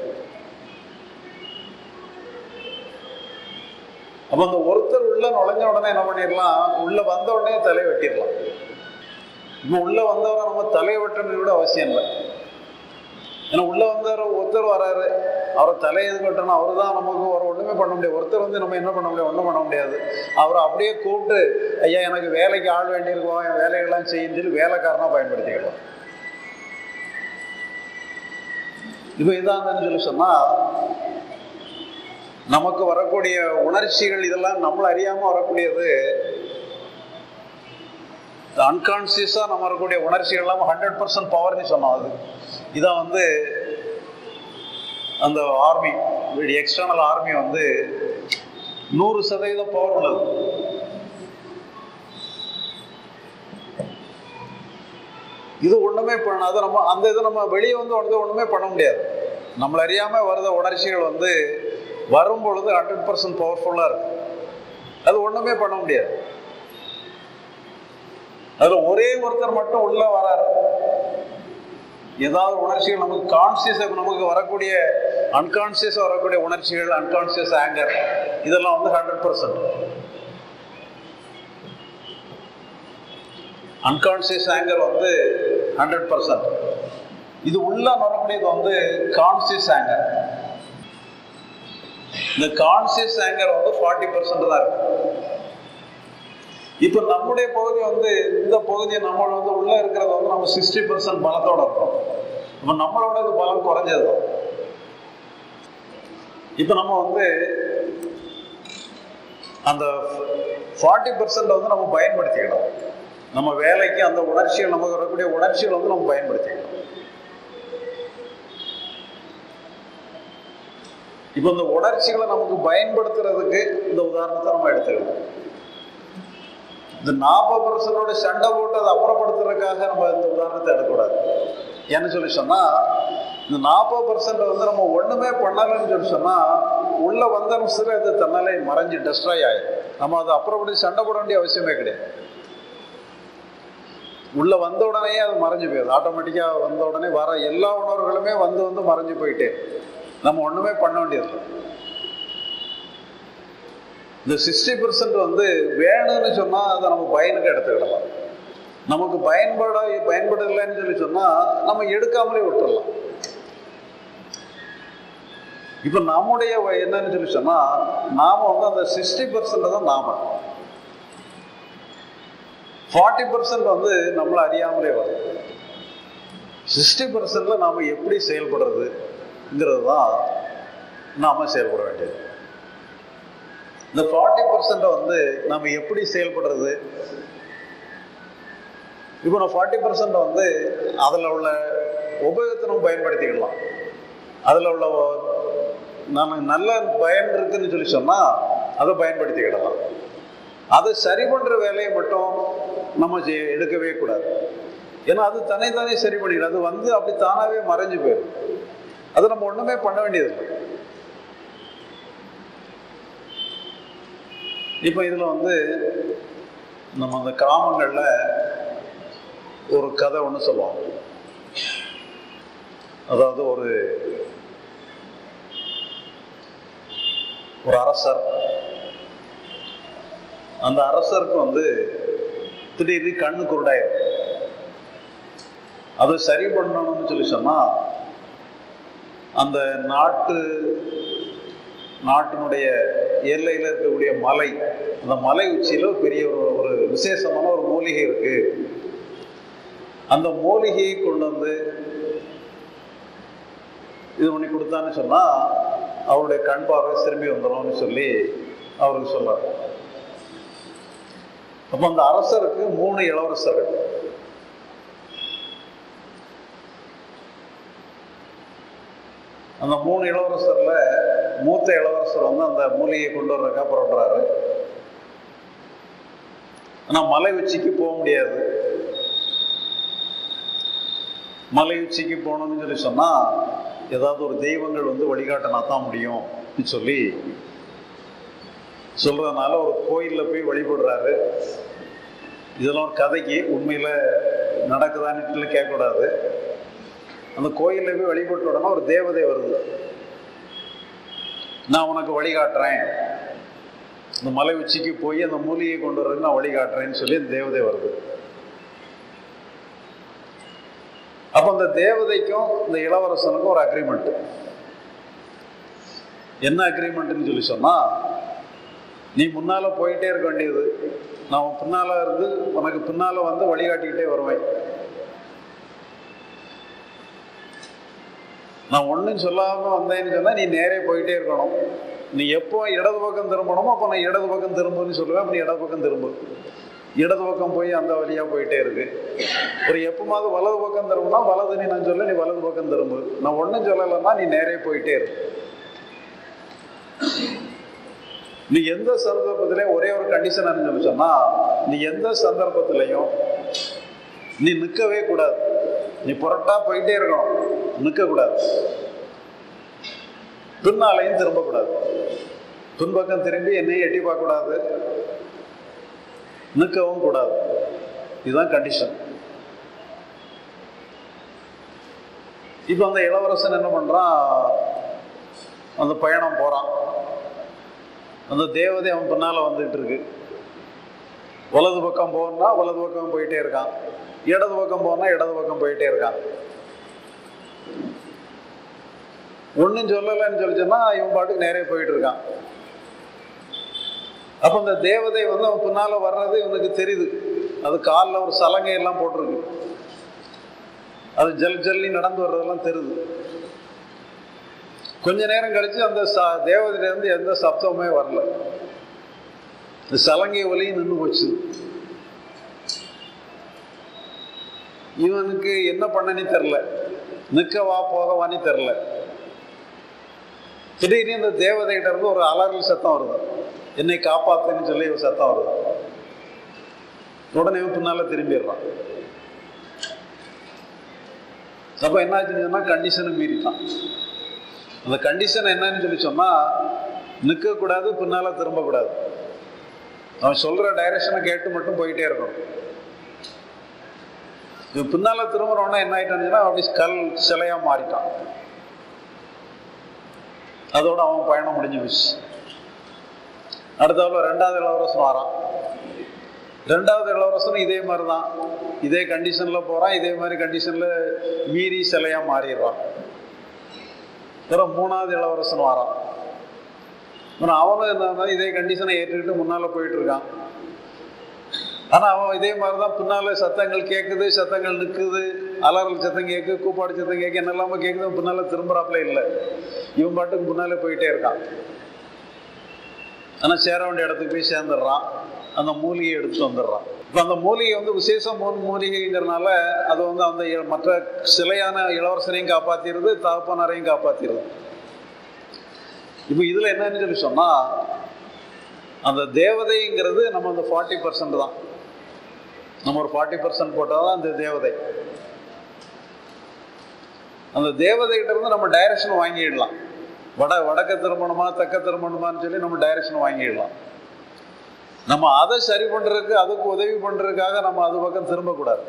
A: அப்ப அந்த ஒருத்தர் உள்ள நுழைஞ்ச உடனே என்ன பண்ணிடலாம் உள்ள வந்த உடனே தலையை வெட்டிடலாம் இப்போ உள்ள வந்தவரை நம்ம தலையை வெட்டணும் கூட அவசியம் இல்லை ஏன்னா உள்ள வந்தவர் ஒருத்தர் வராரு அவரை தலை எது கட்டணும் அவர் தான் நமக்கு ஒரு ஒன்றுமே பண்ண முடியாது ஒருத்தர் வந்து நம்ம என்ன பண்ண முடியாது ஒன்றும் பண்ண முடியாது அவரை அப்படியே கூப்பிட்டு ஐயா எனக்கு வேலைக்கு ஆள் வேண்டியிருக்கோம் என் வேலைகள்லாம் செய்யும் சொல்லி வேலைக்காரனாக பயன்படுத்திக்கலாம் இப்போ இதான்னு சொல்லி சொன்னால் நமக்கு வரக்கூடிய உணர்ச்சிகள் இதெல்லாம் நம்மள அறியாமல் வரக்கூடியது அன்கான்சியஸாக நம்ம வரக்கூடிய உணர்ச்சிகள் எல்லாம் ஹண்ட்ரட் பர்சன்ட் பவர்னு சொன்னோம் அது இதான் வந்து அந்த ஆர்மி எக்ஸ்டர்னல் ஆர்மி வந்து நூறு சதவீதம் பவர் உள்ளது இது ஒண்ணுமே பண்ணாத நம்ம அந்த இது நம்ம வெளியே வந்து ஒன்று ஒண்ணுமே பண்ண முடியாது நம்மள அறியாம வருத உணர்ச்சிகள் வந்து வரும் பொழுது ஹண்ட்ரட் பர்சன்ட் பவர்ஃபுல்லா இருக்கு அது ஒண்ணுமே பண்ண முடியாது அதுல ஒரே ஒருத்தர் மட்டும் உள்ள வராரு ஏதாவது உணர்ச்சிகள் நமக்கு கான்சியஸ் நமக்கு வரக்கூடிய அன்கான்சியஸ் வரக்கூடிய உணர்ச்சிகள் அன்கான்சியஸ் ஆங்கர் இதெல்லாம் வந்து ஹண்ட்ரட் பர்சன்ட் அன்கான்சியஸ் ஆங்கர் வந்து ஹண்ட்ரட் பர்சன்ட் இது உள்ள வரக்கூடியது வந்து கான்சியஸ் ஆங்கர் இந்த கான்சியஸ் ஆங்கர் வந்து ஃபார்ட்டி பர்சன்ட் தான் இருக்கு இப்போ நம்முடைய பகுதி வந்து இந்த பகுதியை நம்மளோட வந்து உள்ள இருக்கிறது வந்து நம்ம சிக்ஸ்டி பர்சன்ட் பலத்தோட இருக்கோம் இப்போ நம்மளோட இது பலம் குறைஞ்சது தான் இப்போ நம்ம வந்து அந்த ஃபார்ட்டி பர்சன்ட் வந்து நம்ம பயன்படுத்திக்கணும் நம்ம வேலைக்கு அந்த உணர்ச்சிகள் நமக்கு வரக்கூடிய உணர்ச்சிகள் வந்து நம்ம பயன்படுத்திக்கணும் இப்போ இந்த உணர்ச்சிகளை நமக்கு பயன்படுத்துறதுக்கு இந்த உதாரணத்தை நம்ம எடுத்துக்கலாம் இந்த நாற்பது பர்சன்டோட சண்டை போட்டு அதை அப்புறப்படுத்துறதுக்காக நம்ம இந்த உதாரணத்தை எடுக்கக்கூடாது ஏன்னு சொல்லி சொன்னா இந்த நாற்பது பர்சன்ட் வந்து நம்ம ஒண்ணுமே பண்ணலன்னு சொல்லி சொன்னா உள்ள வந்த நிமிஷத்துல அது தன்னாலே மறைஞ்சு டெஸ்ட்ராய் ஆயிடும் நம்ம அதை அப்புறப்படுத்தி சண்டை போட வேண்டிய அவசியமே கிடையாது உள்ள வந்த உடனே அது மறைஞ்சு போயிடுது ஆட்டோமேட்டிக்கா வந்த உடனே வர எல்லா உணர்வுகளுமே வந்து வந்து மறைஞ்சு போயிட்டே நம்ம ஒண்ணுமே பண்ண வேண்டியது இந்த சிக்ஸ்டி பர்சன்ட் வந்து வேணும்னு சொன்னா அதை நம்ம பயனுக்கு எடுத்துக்கிடலாம் நமக்கு பயன்பட பயன்படலைன்னு சொல்லி சொன்னா நம்ம எடுக்காமலே விட்டுறலாம் இப்ப நம்முடைய வ- என்னன்னு சொல்லி சொன்னா நாம வந்து அந்த சிக்ஸ்டி பர்சன்ட் தான் நாம ஃபார்ட்டி பர்சன்ட் வந்து நம்மளை அறியாமலே வரும் சிக்ஸ்டி பர்சன்ட்ல நாம எப்படி செயல்படுறதுங்கிறது தான் நாம செயல்பட வேண்டியது இந்த ஃபார்ட்டி பர்சன்ட்டை வந்து நம்ம எப்படி செயல்படுறது இப்போ நான் ஃபார்ட்டி பர்சன்ட் வந்து அதில் உள்ள உபயோகத்தை நம்ம பயன்படுத்திக்கலாம் அதில் உள்ள ஒ- நம்ம நல்ல பயன் இருக்குன்னு சொல்லி சொன்னால் அதை பயன்படுத்திக்கிடலாம் அதை சரி பண்ணுற வேலையை மட்டும் நம்ம செய்- எடுக்கவே கூடாது ஏன்னா அது தனித்தானே சரி பண்ணிடும் அது வந்து அப்படி தானாவே மறைஞ்சு போயிடும் அது நம்ம ஒண்ணுமே பண்ண வேண்டியதில்லை இப்போ இதுல வந்து நம்ம அந்த கிராமங்கள்ல ஒரு கதை ஒன்று சொல்லுவோம் அதாவது ஒரு ஒரு அரசர் அந்த அரசருக்கு வந்து திடீர்னு கண்ணு குருடாயிரும் அதை சரி பண்ணணும்னு சொல்லி சொன்னா அந்த நாட்டு நாட்டினுடைய எல்லையில் இருக்கக்கூடிய மலை அந்த மலை உச்சியில் ஒரு பெரிய ஒரு ஒரு விசேஷமான ஒரு மூலிகை இருக்கு அந்த மூலிகையை கொண்டு வந்து இது பண்ணி கொடுத்தான்னு சொன்னா அவருடைய கண் பார்வை திரும்பி வந்துடும்னு சொல்லி அவருக்கு சொல்றாரு அப்போ அந்த அரசருக்கு மூணு இளவரசர்கள் அந்த மூணு இளவரசர்ல மூத்த இளவரசர் வந்து அந்த மூலிகையை கொண்டு வர்றதுக்கா புறப்படுறாரு ஆனா மலை உச்சிக்கு போக முடியாது மலை உச்சிக்கு போகணும்னு சொல்லி சொன்னா ஏதாவது ஒரு தெய்வங்கள் வந்து வழிகாட்டினா தான் முடியும் சொல்லி சொல்றதுனால ஒரு கோயில்ல போய் வழிபடுறாரு இதெல்லாம் ஒரு கதைக்கு உண்மையில நடக்குதான்னு கேட்கக்கூடாது அந்த கோயில்ல போய் வழிபட்ட உடனே ஒரு தேவதை வருது நான் உனக்கு வழிகாட்டுறேன் இந்த மலை உச்சிக்கு போய் அந்த மூலிகையை கொண்டு வர்றது நான் வழிகாட்டுறேன்னு சொல்லி அந்த தேவதை வருது அப்ப அந்த தேவதைக்கும் இந்த இளவரசனுக்கும் ஒரு அக்ரிமெண்ட் என்ன அக்ரிமெண்ட்னு சொல்லி சொன்னா நீ முன்னால போயிட்டே இருக்க வேண்டியது நான் உன் பின்னால இருந்து உனக்கு பின்னால வந்து வழிகாட்டிக்கிட்டே வருவேன் நான் ஒன்றும் சொல்லாம வந்தேன்னு சொன்னா நீ நேரே போயிட்டே இருக்கணும் நீ எப்போ இடது பக்கம் திரும்பணுமோ அப்போ நான் இடது பக்கம் திரும்புன்னு சொல்லுவேன் அப்ப நீ இடது பக்கம் திரும்பு இடது பக்கம் போய் அந்த வழியா போயிட்டே இருக்கு ஒரு எப்பமாவது வலது பக்கம் திரும்பினா வலது நீ நான் சொல்ல நீ வலது பக்கம் திரும்பு நான் ஒன்றும் சொல்லலைன்னா நீ நேரே போயிட்டே இரு நீ எந்த சந்தர்ப்பத்திலையும் ஒரே ஒரு கண்டிஷன் சொல்லி சொன்னா நீ எந்த சந்தர்ப்பத்திலையும் நீ நிற்கவே கூடாது நீ புரட்டா போயிட்டே இருக்கணும் நிற்க கூடாது பின்னாலையும் திரும்பக்கூடாது பின்பக்கம் திரும்பி என்னையும் எட்டி பார்க்க கூடாது நிற்கவும் கூடாது இதுதான் கண்டிஷன் இப்போ அந்த இளவரசன் என்ன பண்றான் அந்த பயணம் போறான் அந்த தேவதை அவன் பின்னால வந்துகிட்டு இருக்கு வலது பக்கம் போனா வலது பக்கம் போயிட்டே இருக்கான் இடது பக்கம் போனா இடது பக்கம் போயிட்டே இருக்கான் ஒன்றும் சொல்லலைன்னு சொல்லி சொன்னா இவன் பாட்டுக்கு நேரே போயிட்டு இருக்கான் அப்போ இந்த தேவதை வந்து அவன் பின்னால வர்றது இவனுக்கு தெரியுது அது காலில் ஒரு சலங்கை எல்லாம் போட்டிருக்கு அது ஜல் ஜல்லி நடந்து வர்றதெல்லாம் தெரியுது கொஞ்ச நேரம் கழிச்சு அந்த ச- தேவதையிலேருந்து எந்த சப்தமுமே வரல இந்த சலங்கை ஒலியும் நின்று போச்சு இவனுக்கு என்ன பண்ணனே தெரில நிற்கவா போகவான்னு தெரில திடீர்னு இந்த தேவதைகிட்ட இருந்து ஒரு அலறல் சத்தம் வருது என்னை காப்பாத்துன்னு சொல்லி ஒரு சத்தம் வருது உடனே இவன் பின்னால திரும்பிடுறான் அப்ப என்ன ஆச்சுன்னு சொன்னா கண்டிஷனை மீறிட்டான் அந்த கண்டிஷன் என்னன்னு சொல்லி சொன்னா நிற்க கூடாது பின்னால திரும்பக்கூடாது அவன் சொல்ற டைரக்ஷனை கேட்டு மட்டும் போயிட்டே இருக்கணும் இவன் பின்னால திரும்புறவனா என்ன ஆயிட்டான்னு அப்படி கல் சிலையா மாறிட்டான் அதோட அவன் பயணம் முடிஞ்சு போச்சு அடுத்தாப்புல ரெண்டாவது இளவரசன் வரான் ரெண்டாவது இளவரசனும் இதே மாதிரி தான் இதே கண்டிஷன்ல போறான் இதே மாதிரி கண்டிஷன்ல மீறி சிலையா மாறிடுறான் அப்புறம் மூணாவது இளவரசன் வரான் அப்புறம் அவனும் என்னன்னா இதே கண்டிஷனை ஏற்றுக்கிட்டு முன்னால போயிட்டு இருக்கான் ஆனா அவன் இதே மாதிரிதான் பின்னால சத்தங்கள் கேட்குது சத்தங்கள் நிற்குது அலறல் சத்தம் கேட்கு கூப்பாடு சத்தம் கேட்கு என்னெல்லாம கேட்குது அவன் பின்னால திரும்புறாப்புல இல்லை இவன் பாட்டுக்கு முன்னாலே போயிட்டே இருக்கான் ஆனா சேர வேண்டிய இடத்துக்கு போய் சேர்ந்துடுறான் அந்த மூலிகையை எடுத்துட்டு வந்துடுறான் இப்போ அந்த மூலிகை வந்து விசேஷம் மூ- மூலிகைங்கிறனால அது வந்து அந்த இ- மற்ற சிலையான இளவரசனையும் காப்பாத்திடுது தகப்பனாரையும் காப்பாத்திடுது இப்போ இதுல என்னன்னு சொல்லி சொன்னா அந்த தேவதைங்கிறது நம்ம அந்த ஃபார்ட்டி பர்சன்ட் தான் நம்ம ஒரு ஃபார்ட்டி பர்சன்ட் போட்டால் தான் அந்த தேவதை அந்த தேவதைகிட்ட இருந்து நம்ம டைரக்ஷன் வாங்கிடலாம் வட வடக்க திரும்பணுமா தெக்க திரும்பணுமான்னு சொல்லி நம்ம டைரக்ஷன் வாங்கிடலாம் நம்ம அதை சரி பண்றதுக்கு அதுக்கு உதவி பண்றதுக்காக நம்ம அது பக்கம் திரும்பக்கூடாது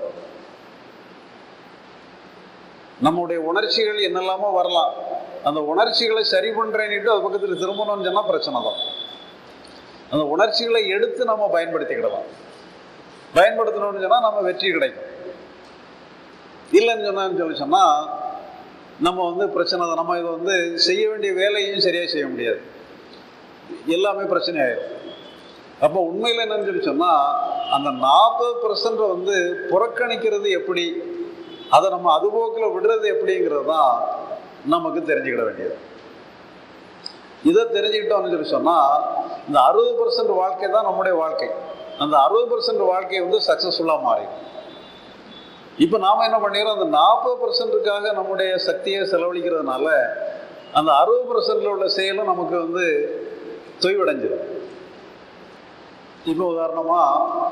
A: நம்முடைய உணர்ச்சிகள் என்னெல்லாமோ வரலாம் அந்த உணர்ச்சிகளை சரி பண்றேன்னுட்டு அது பக்கத்தில் திரும்பணும்னு சொன்னா பிரச்சனை தான் அந்த உணர்ச்சிகளை எடுத்து நம்ம பயன்படுத்திக்கிடலாம் பயன்படுத்தணும்னு சொன்னா நம்ம வெற்றி கிடைக்கும் இல்லைன்னு சொன்னான்னு சொல்லி சொன்னா நம்ம வந்து பிரச்சனை தான் நம்ம இதை வந்து செய்ய வேண்டிய வேலையும் சரியா செய்ய முடியாது எல்லாமே பிரச்சனை ஆயிடும் அப்போ உண்மையில் என்னன்னு சொல்லி சொன்னா அந்த நாற்பது பர்சன்ட் வந்து புறக்கணிக்கிறது எப்படி அதை நம்ம அதுபோக்கில் விடுறது எப்படிங்கிறது தான் நமக்கு தெரிஞ்சுக்கிட வேண்டியது இதை தெரிஞ்சுக்கிட்டோம்னு சொல்லி சொன்னா இந்த அறுபது பர்சன்ட் வாழ்க்கை தான் நம்முடைய வாழ்க்கை அந்த அறுபது பர்சன்ட் வாழ்க்கை வந்து சக்சஸ்ஃபுல்லாக மாறிடும் இப்போ நாம் என்ன பண்ணிடுறோம் அந்த நாற்பது பர்சன்ட்டுக்காக நம்முடைய சக்தியை செலவழிக்கிறதுனால அந்த அறுபது பர்சன்ட்ல உள்ள செயலும் நமக்கு வந்து தொய்வடைஞ்சிடும் இப்போ உதாரணமாக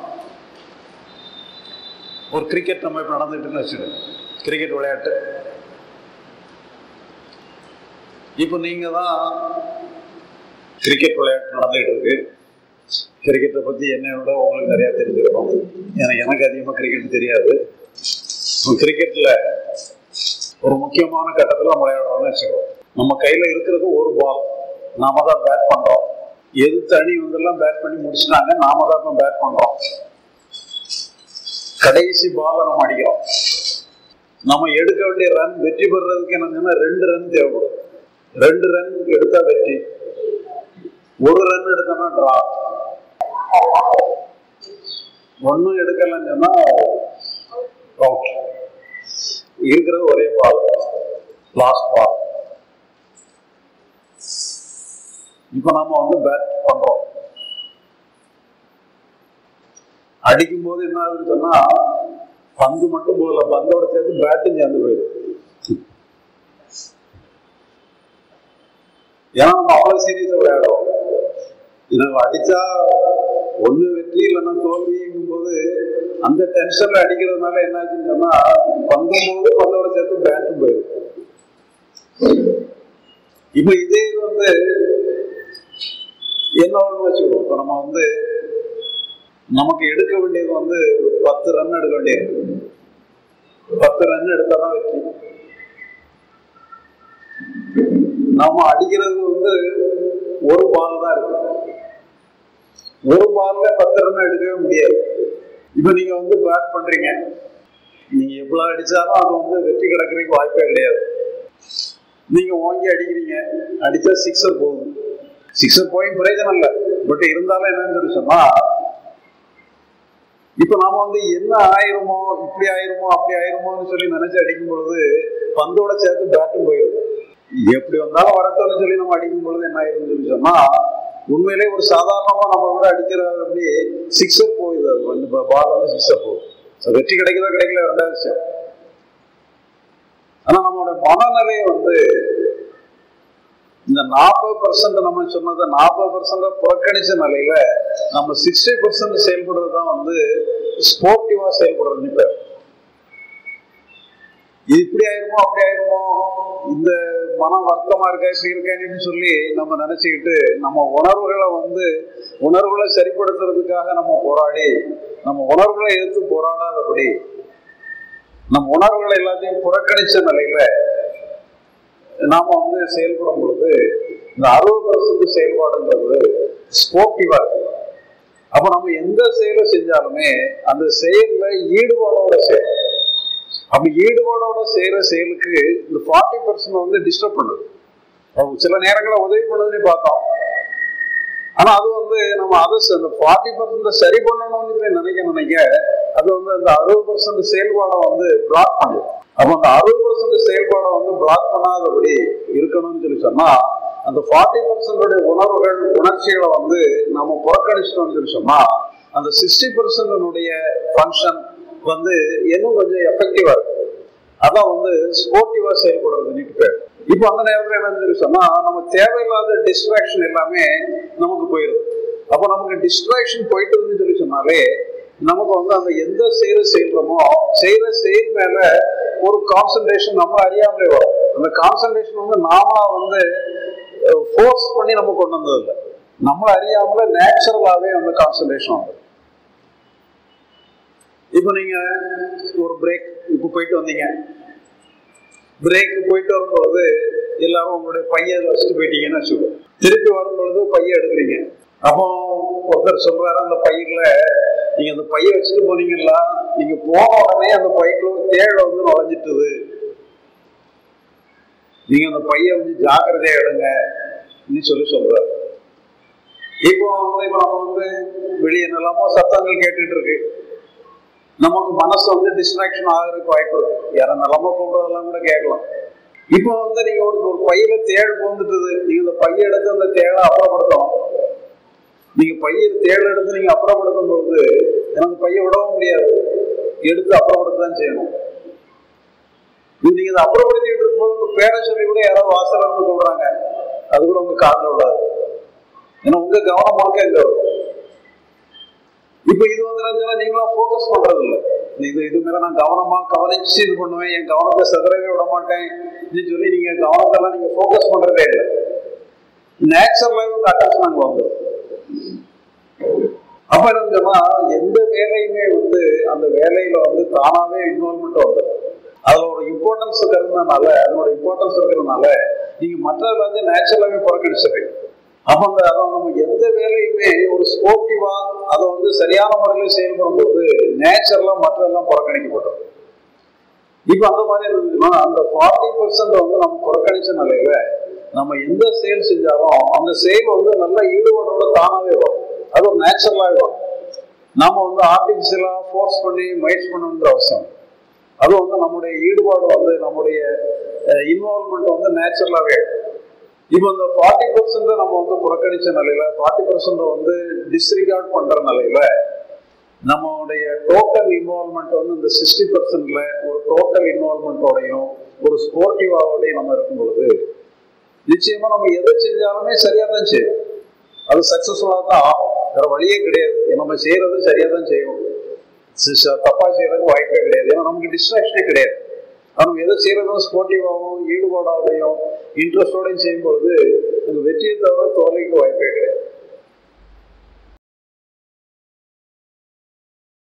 A: ஒரு கிரிக்கெட் நம்ம இப்போ நடந்துட்டுன்னு வச்சுக்கோங்க கிரிக்கெட் விளையாட்டு இப்போ நீங்கள் தான் கிரிக்கெட் விளையாட்டு நடந்துகிட்டு இருக்கு கிரிக்கெட்டை பற்றி என்னோட உங்களுக்கு நிறையா தெரிஞ்சிருக்கும் ஏன்னா எனக்கு அதிகமாக கிரிக்கெட் தெரியாது கிரிக்கெட்டில் ஒரு முக்கியமான கட்டத்தில் நம்ம விளையாடுறோம்னு வச்சுக்கோம் நம்ம கையில் இருக்கிறது ஒரு பால் நாம தான் பேட் பண்ணுறோம் எதிர்த்து அணி வந்தெல்லாம் பேட் பண்ணி முடிச்சிட்டாங்க நாம தான் இப்போ பேட் பண்ணுறோம் கடைசி பாலை நம்ம அடிக்கிறோம் நம்ம எடுக்க வேண்டிய ரன் வெற்றி பெறுறதுக்கு என்னங்கன்னா ரெண்டு ரன் தேவைப்படும் ரெண்டு ரன் எடுத்தா வெற்றி ஒரு ரன் எடுத்தோம்னா டிரா ஒன்றும் எடுக்கலன்னு சொன்னா அவுட் இருக்கிறது ஒரே பால் லாஸ்ட் பால் இப்போ நாம வந்து பேட் பண்றோம் அடிக்கும் போது என்ன ஆகுதுன்னு சொன்னா பந்து மட்டும் போகல பந்தோட சேர்த்து பேட்டும் சேர்ந்து போயிடுது ஏன்னா நம்ம அவ்வளவு சீரியஸா விளையாடுறோம் இதை அடிச்சா ஒண்ணு வெற்றி இல்லைன்னா தோல்விங்கும் போது அந்த டென்ஷன்ல அடிக்கிறதுனால என்ன ஆச்சுன்னு சொன்னா பந்தும் போது பந்தோட சேர்த்து பேட்டும் போயிடுது இப்ப இதே இது வந்து என்ன ஒண்ணு வச்சுக்கோ இப்ப நம்ம வந்து நமக்கு எடுக்க வேண்டியது வந்து பத்து ரன் எடுக்க வேண்டியது பத்து ரன் எடுத்தாதான் வெற்றி நாம அடிக்கிறது வந்து ஒரு பால் தான் இருக்கு ஒரு பால்ல பத்து ரன் எடுக்கவே முடியாது இப்ப நீங்க வந்து பேட் பண்றீங்க நீங்க எவ்வளவு அடிச்சாலும் அது வந்து வெற்றி கிடக்கிறதுக்கு வாய்ப்பே கிடையாது நீங்க ஓங்கி அடிக்கிறீங்க அடிச்சா சிக்ஸர் போகுது சிக்ஸர் போய் பிரயோஜனம் இல்லை பட் இருந்தாலும் என்னன்னு சொல்லி சொன்னா இப்ப நாம வந்து என்ன ஆயிருமோ இப்படி ஆயிருமோ அப்படி ஆயிருமோன்னு சொல்லி நினைச்சு அடிக்கும் பொழுது பந்தோட சேர்த்து பேட்டும் போயிருது எப்படி வந்தாலும் வரட்டும்னு சொல்லி நம்ம அடிக்கும் பொழுது என்ன ஆயிரும்னு சொல்லி சொன்னா உண்மையிலே ஒரு சாதாரணமா நம்ம கூட அடிக்கிறது அப்படி சிக்ஸர் போகுது அது வந்து பால் வந்து சிக்ஸர் போகுது So, வெற்றி கிடைக்குதோ கிடைக்கல ரெண்டாவது விஷயம் ஆனா நம்மளோட மனநிலையை வந்து இந்த நாற்பது பர்சன்ட் நம்ம சொன்னதை நாற்பது பர்சன்ட் புறக்கணிச்ச நிலையில நம்ம சிக்ஸ்டி பர்சன்ட் செயல்படுறது தான் வந்து ஸ்போர்ட்டிவா செயல்படுறதுன்னு பேர் இது இப்படி ஆயிருமோ அப்படி ஆயிருமோ இந்த மனம் வருத்தமா இருக்கா இப்படி இருக்கேன்னு சொல்லி நம்ம நினைச்சுக்கிட்டு நம்ம உணர்வுகளை வந்து உணர்வுகளை சரிப்படுத்துறதுக்காக நம்ம போராடி நம்ம உணர்வுகளை எதிர்த்து போராடாதபடி நம்ம உணர்வுகளை எல்லாத்தையும் புறக்கணிச்ச நிலையில நாம வந்து செயல்படும் பொழுது இந்த அறுபது பர்சன்ட் செயல்பாடுங்கிறது ஸ்போர்ட்டிவா இருக்கு அப்ப நம்ம எந்த செயலை செஞ்சாலுமே அந்த செயல்ல ஈடுபாடோட செயல் அப்படி ஈடுபாடோட செய்யற செயலுக்கு இந்த ஃபார்ட்டி பர்சன்ட் வந்து டிஸ்டர்ப் பண்ணுது அப்ப சில நேரங்களில் உதவி பண்ணுதுன்னு பார்த்தோம் ஆனா அது வந்து நம்ம அதை அந்த ஃபார்ட்டி பர்சன்ட் சரி பண்ணணும்னு சொல்லி நினைக்க நினைக்க அது வந்து அந்த அறுபது பர்சன்ட் செயல்பாடை வந்து பிளாக் பண்ணுது அப்போ அந்த அறுபது பர்சன்ட் செயல்பாடை வந்து பிளாக் பண்ணாதபடி இருக்கணும்னு சொல்லி சொன்னா அந்த ஃபார்ட்டி பர்சன்டோடைய உணர்வுகள் உணர்ச்சிகளை வந்து நம்ம புறக்கணிச்சிட்டோம்னு சொல்லி சொன்னா அந்த சிக்ஸ்டி பர்சன்டனுடைய ஃபங்க்ஷன் வந்து இன்னும் கொஞ்சம் எஃபெக்டிவா இருக்கும் அதான் வந்து ஸ்போர்ட்டிவா செயல்படுறதுன்னு பேர் இப்போ அந்த நேரத்தில் என்னன்னு சொல்லி சொன்னா நம்ம தேவையில்லாத டிஸ்ட்ராக்ஷன் எல்லாமே நமக்கு போயிடுது அப்போ நமக்கு டிஸ்ட்ராக்ஷன் போயிட்டுதுன்னு சொல்லி சொன்னாலே நமக்கு வந்து அந்த எந்த செயலை செய்யறோமோ செய்யற செயல் மேல ஒரு கான்சன்ட்ரேஷன் நம்ம அறியாமலே வரும் அந்த கான்சன்ட்ரேஷன் வந்து நாமளா வந்து ஃபோர்ஸ் பண்ணி நம்ம கொண்டு வந்தது இல்லை நம்மள அறியாமல நேச்சுரலாவே அந்த கான்சன்ட்ரேஷன் வந்து இப்போ நீங்க ஒரு பிரேக் இப்போ போயிட்டு வந்தீங்க பிரேக் போயிட்டு வரும்பொழுது எல்லாரும் உங்களுடைய பையன் வச்சுட்டு போயிட்டீங்கன்னு வச்சுக்கோ திருப்பி வரும்பொழுது பையன் எடுக்கிறீங்க அப்போ ஒருத்தர் சொல்றாரு அந்த பையில நீங்க அந்த பைய வச்சுட்டு போனீங்களா நீங்க போன உடனே அந்த பைக்குள்ள ஒரு தேழ வந்து நுழைஞ்சிட்டுது நீங்க அந்த பைய வந்து ஜாக்கிரதையா எடுங்க சொல்லி சொல்றாரு இப்போ வந்து இப்போ நம்ம வந்து வெளியே என்னெல்லாமோ சத்தங்கள் கேட்டுட்டு இருக்கு நமக்கு மனசு வந்து டிஸ்ட்ராக்ஷன் ஆகிறதுக்கு வாய்ப்பு இருக்கு யாரும் நிலம கூப்பிடுறதெல்லாம் கூட கேட்கலாம் இப்போ வந்து நீங்க ஒரு ஒரு பையில தேள் போந்துட்டுது நீங்க இந்த பைய எடுத்து அந்த தேளை அப்புறப்படுத்தணும் நீங்க பைய தேள் எடுத்து நீங்க அப்புறப்படுத்தும் பொழுது எனக்கு பைய விடவும் முடியாது எடுத்து அப்புறப்படுத்த தான் செய்யணும் இது நீங்க அதை அப்புறப்படுத்திட்டு இருக்கும்போது உங்க பேரை சொல்லி கூட யாராவது வாசல இருந்து சொல்றாங்க அது கூட உங்க காதல விடாது ஏன்னா உங்க கவனம் முழுக்க எங்க இருக்கும் இப்ப இது வந்து என்னன்னா நீங்களும் ஃபோக்கஸ் பண்றது இல்லை இது இது மேல நான் கவனமா கவனிச்சு இது பண்ணுவேன் என் கவனத்தை செதறவே விட மாட்டேன் அப்படின்னு சொல்லி நீங்க கவனத்தெல்லாம் நீங்க ஃபோக்கஸ் பண்றதே இல்லை நேச்சுரலாவே உங்க அட்டென்ஷன் அங்க வந்துடும் அப்ப என்னன்னா எந்த வேலையுமே வந்து அந்த வேலையில வந்து தானாவே இன்வால்மெண்ட் வந்துடும் அதுல ஒரு இம்பார்ட்டன்ஸ் இருக்கிறதுனால அதனோட இம்பார்ட்டன்ஸ் இருக்கிறதுனால நீங்க மற்றது வந்து நேச்சுரலாவே புறக்கணிச்சிடுறீங்க அப்ப அந்த அதை நம்ம எந்த வேலையுமே ஒரு ஸ்போர்ட்டிவா அதை வந்து சரியான முறையில் செயல்படும் போது நேச்சுரலா மற்றதெல்லாம் புறக்கணிக்கப்பட்டது இப்ப அந்த மாதிரி இருந்துச்சுன்னா அந்த ஃபார்ட்டி பர்சன்ட் வந்து நம்ம புறக்கணிச்ச நிலையில நம்ம எந்த செயல் செஞ்சாலும் அந்த செயல் வந்து நல்ல ஈடுபாடோட தானாவே வரும் அது ஒரு நேச்சுரலாவே வரும் நாம வந்து ஆர்டிபிஷியலா ஃபோர்ஸ் பண்ணி முயற்சி பண்ணணுன்ற அவசியம் அது வந்து நம்முடைய ஈடுபாடு வந்து நம்முடைய இன்வால்மெண்ட் வந்து நேச்சுரலாவே இப்போ இந்த ஃபார்ட்டி பர்சன்ட் நம்ம வந்து புறக்கணிச்ச நிலையில ஃபார்ட்டி பர்சன்ட் வந்து டிஸ்ரிகார்ட் பண்ற நிலையில நம்மளுடைய டோட்டல் இன்வால்மெண்ட் வந்து இந்த சிக்ஸ்டி பர்சன்ட்ல ஒரு டோட்டல் இன்வால்மெண்ட்டோடையும் ஒரு ஸ்போர்ட்டிவாவோடையும் நம்ம இருக்கும் பொழுது நிச்சயமா நம்ம எதை செஞ்சாலுமே சரியா தான் செய்யும் அது சக்சஸ்ஃபுல்லாக தான் ஆகும் வேற வழியே கிடையாது நம்ம செய்யறது சரியா தான் செய்வோம் தப்பா செய்யறதுக்கு வாய்ப்பே கிடையாது ஏன்னா நமக்கு டிஸ்ட்ராக்ஷனே கிடையாது நம்ம எதை செய்யறதும் ஸ்போர்ட்டிவாகவும் ஈடுபாடோடையும் இன்ட்ரெஸ்டோடையும் செய்யும் பொழுது அந்த வெற்றியை தவிர தோல்விக்கு வாய்ப்பே கிடையாது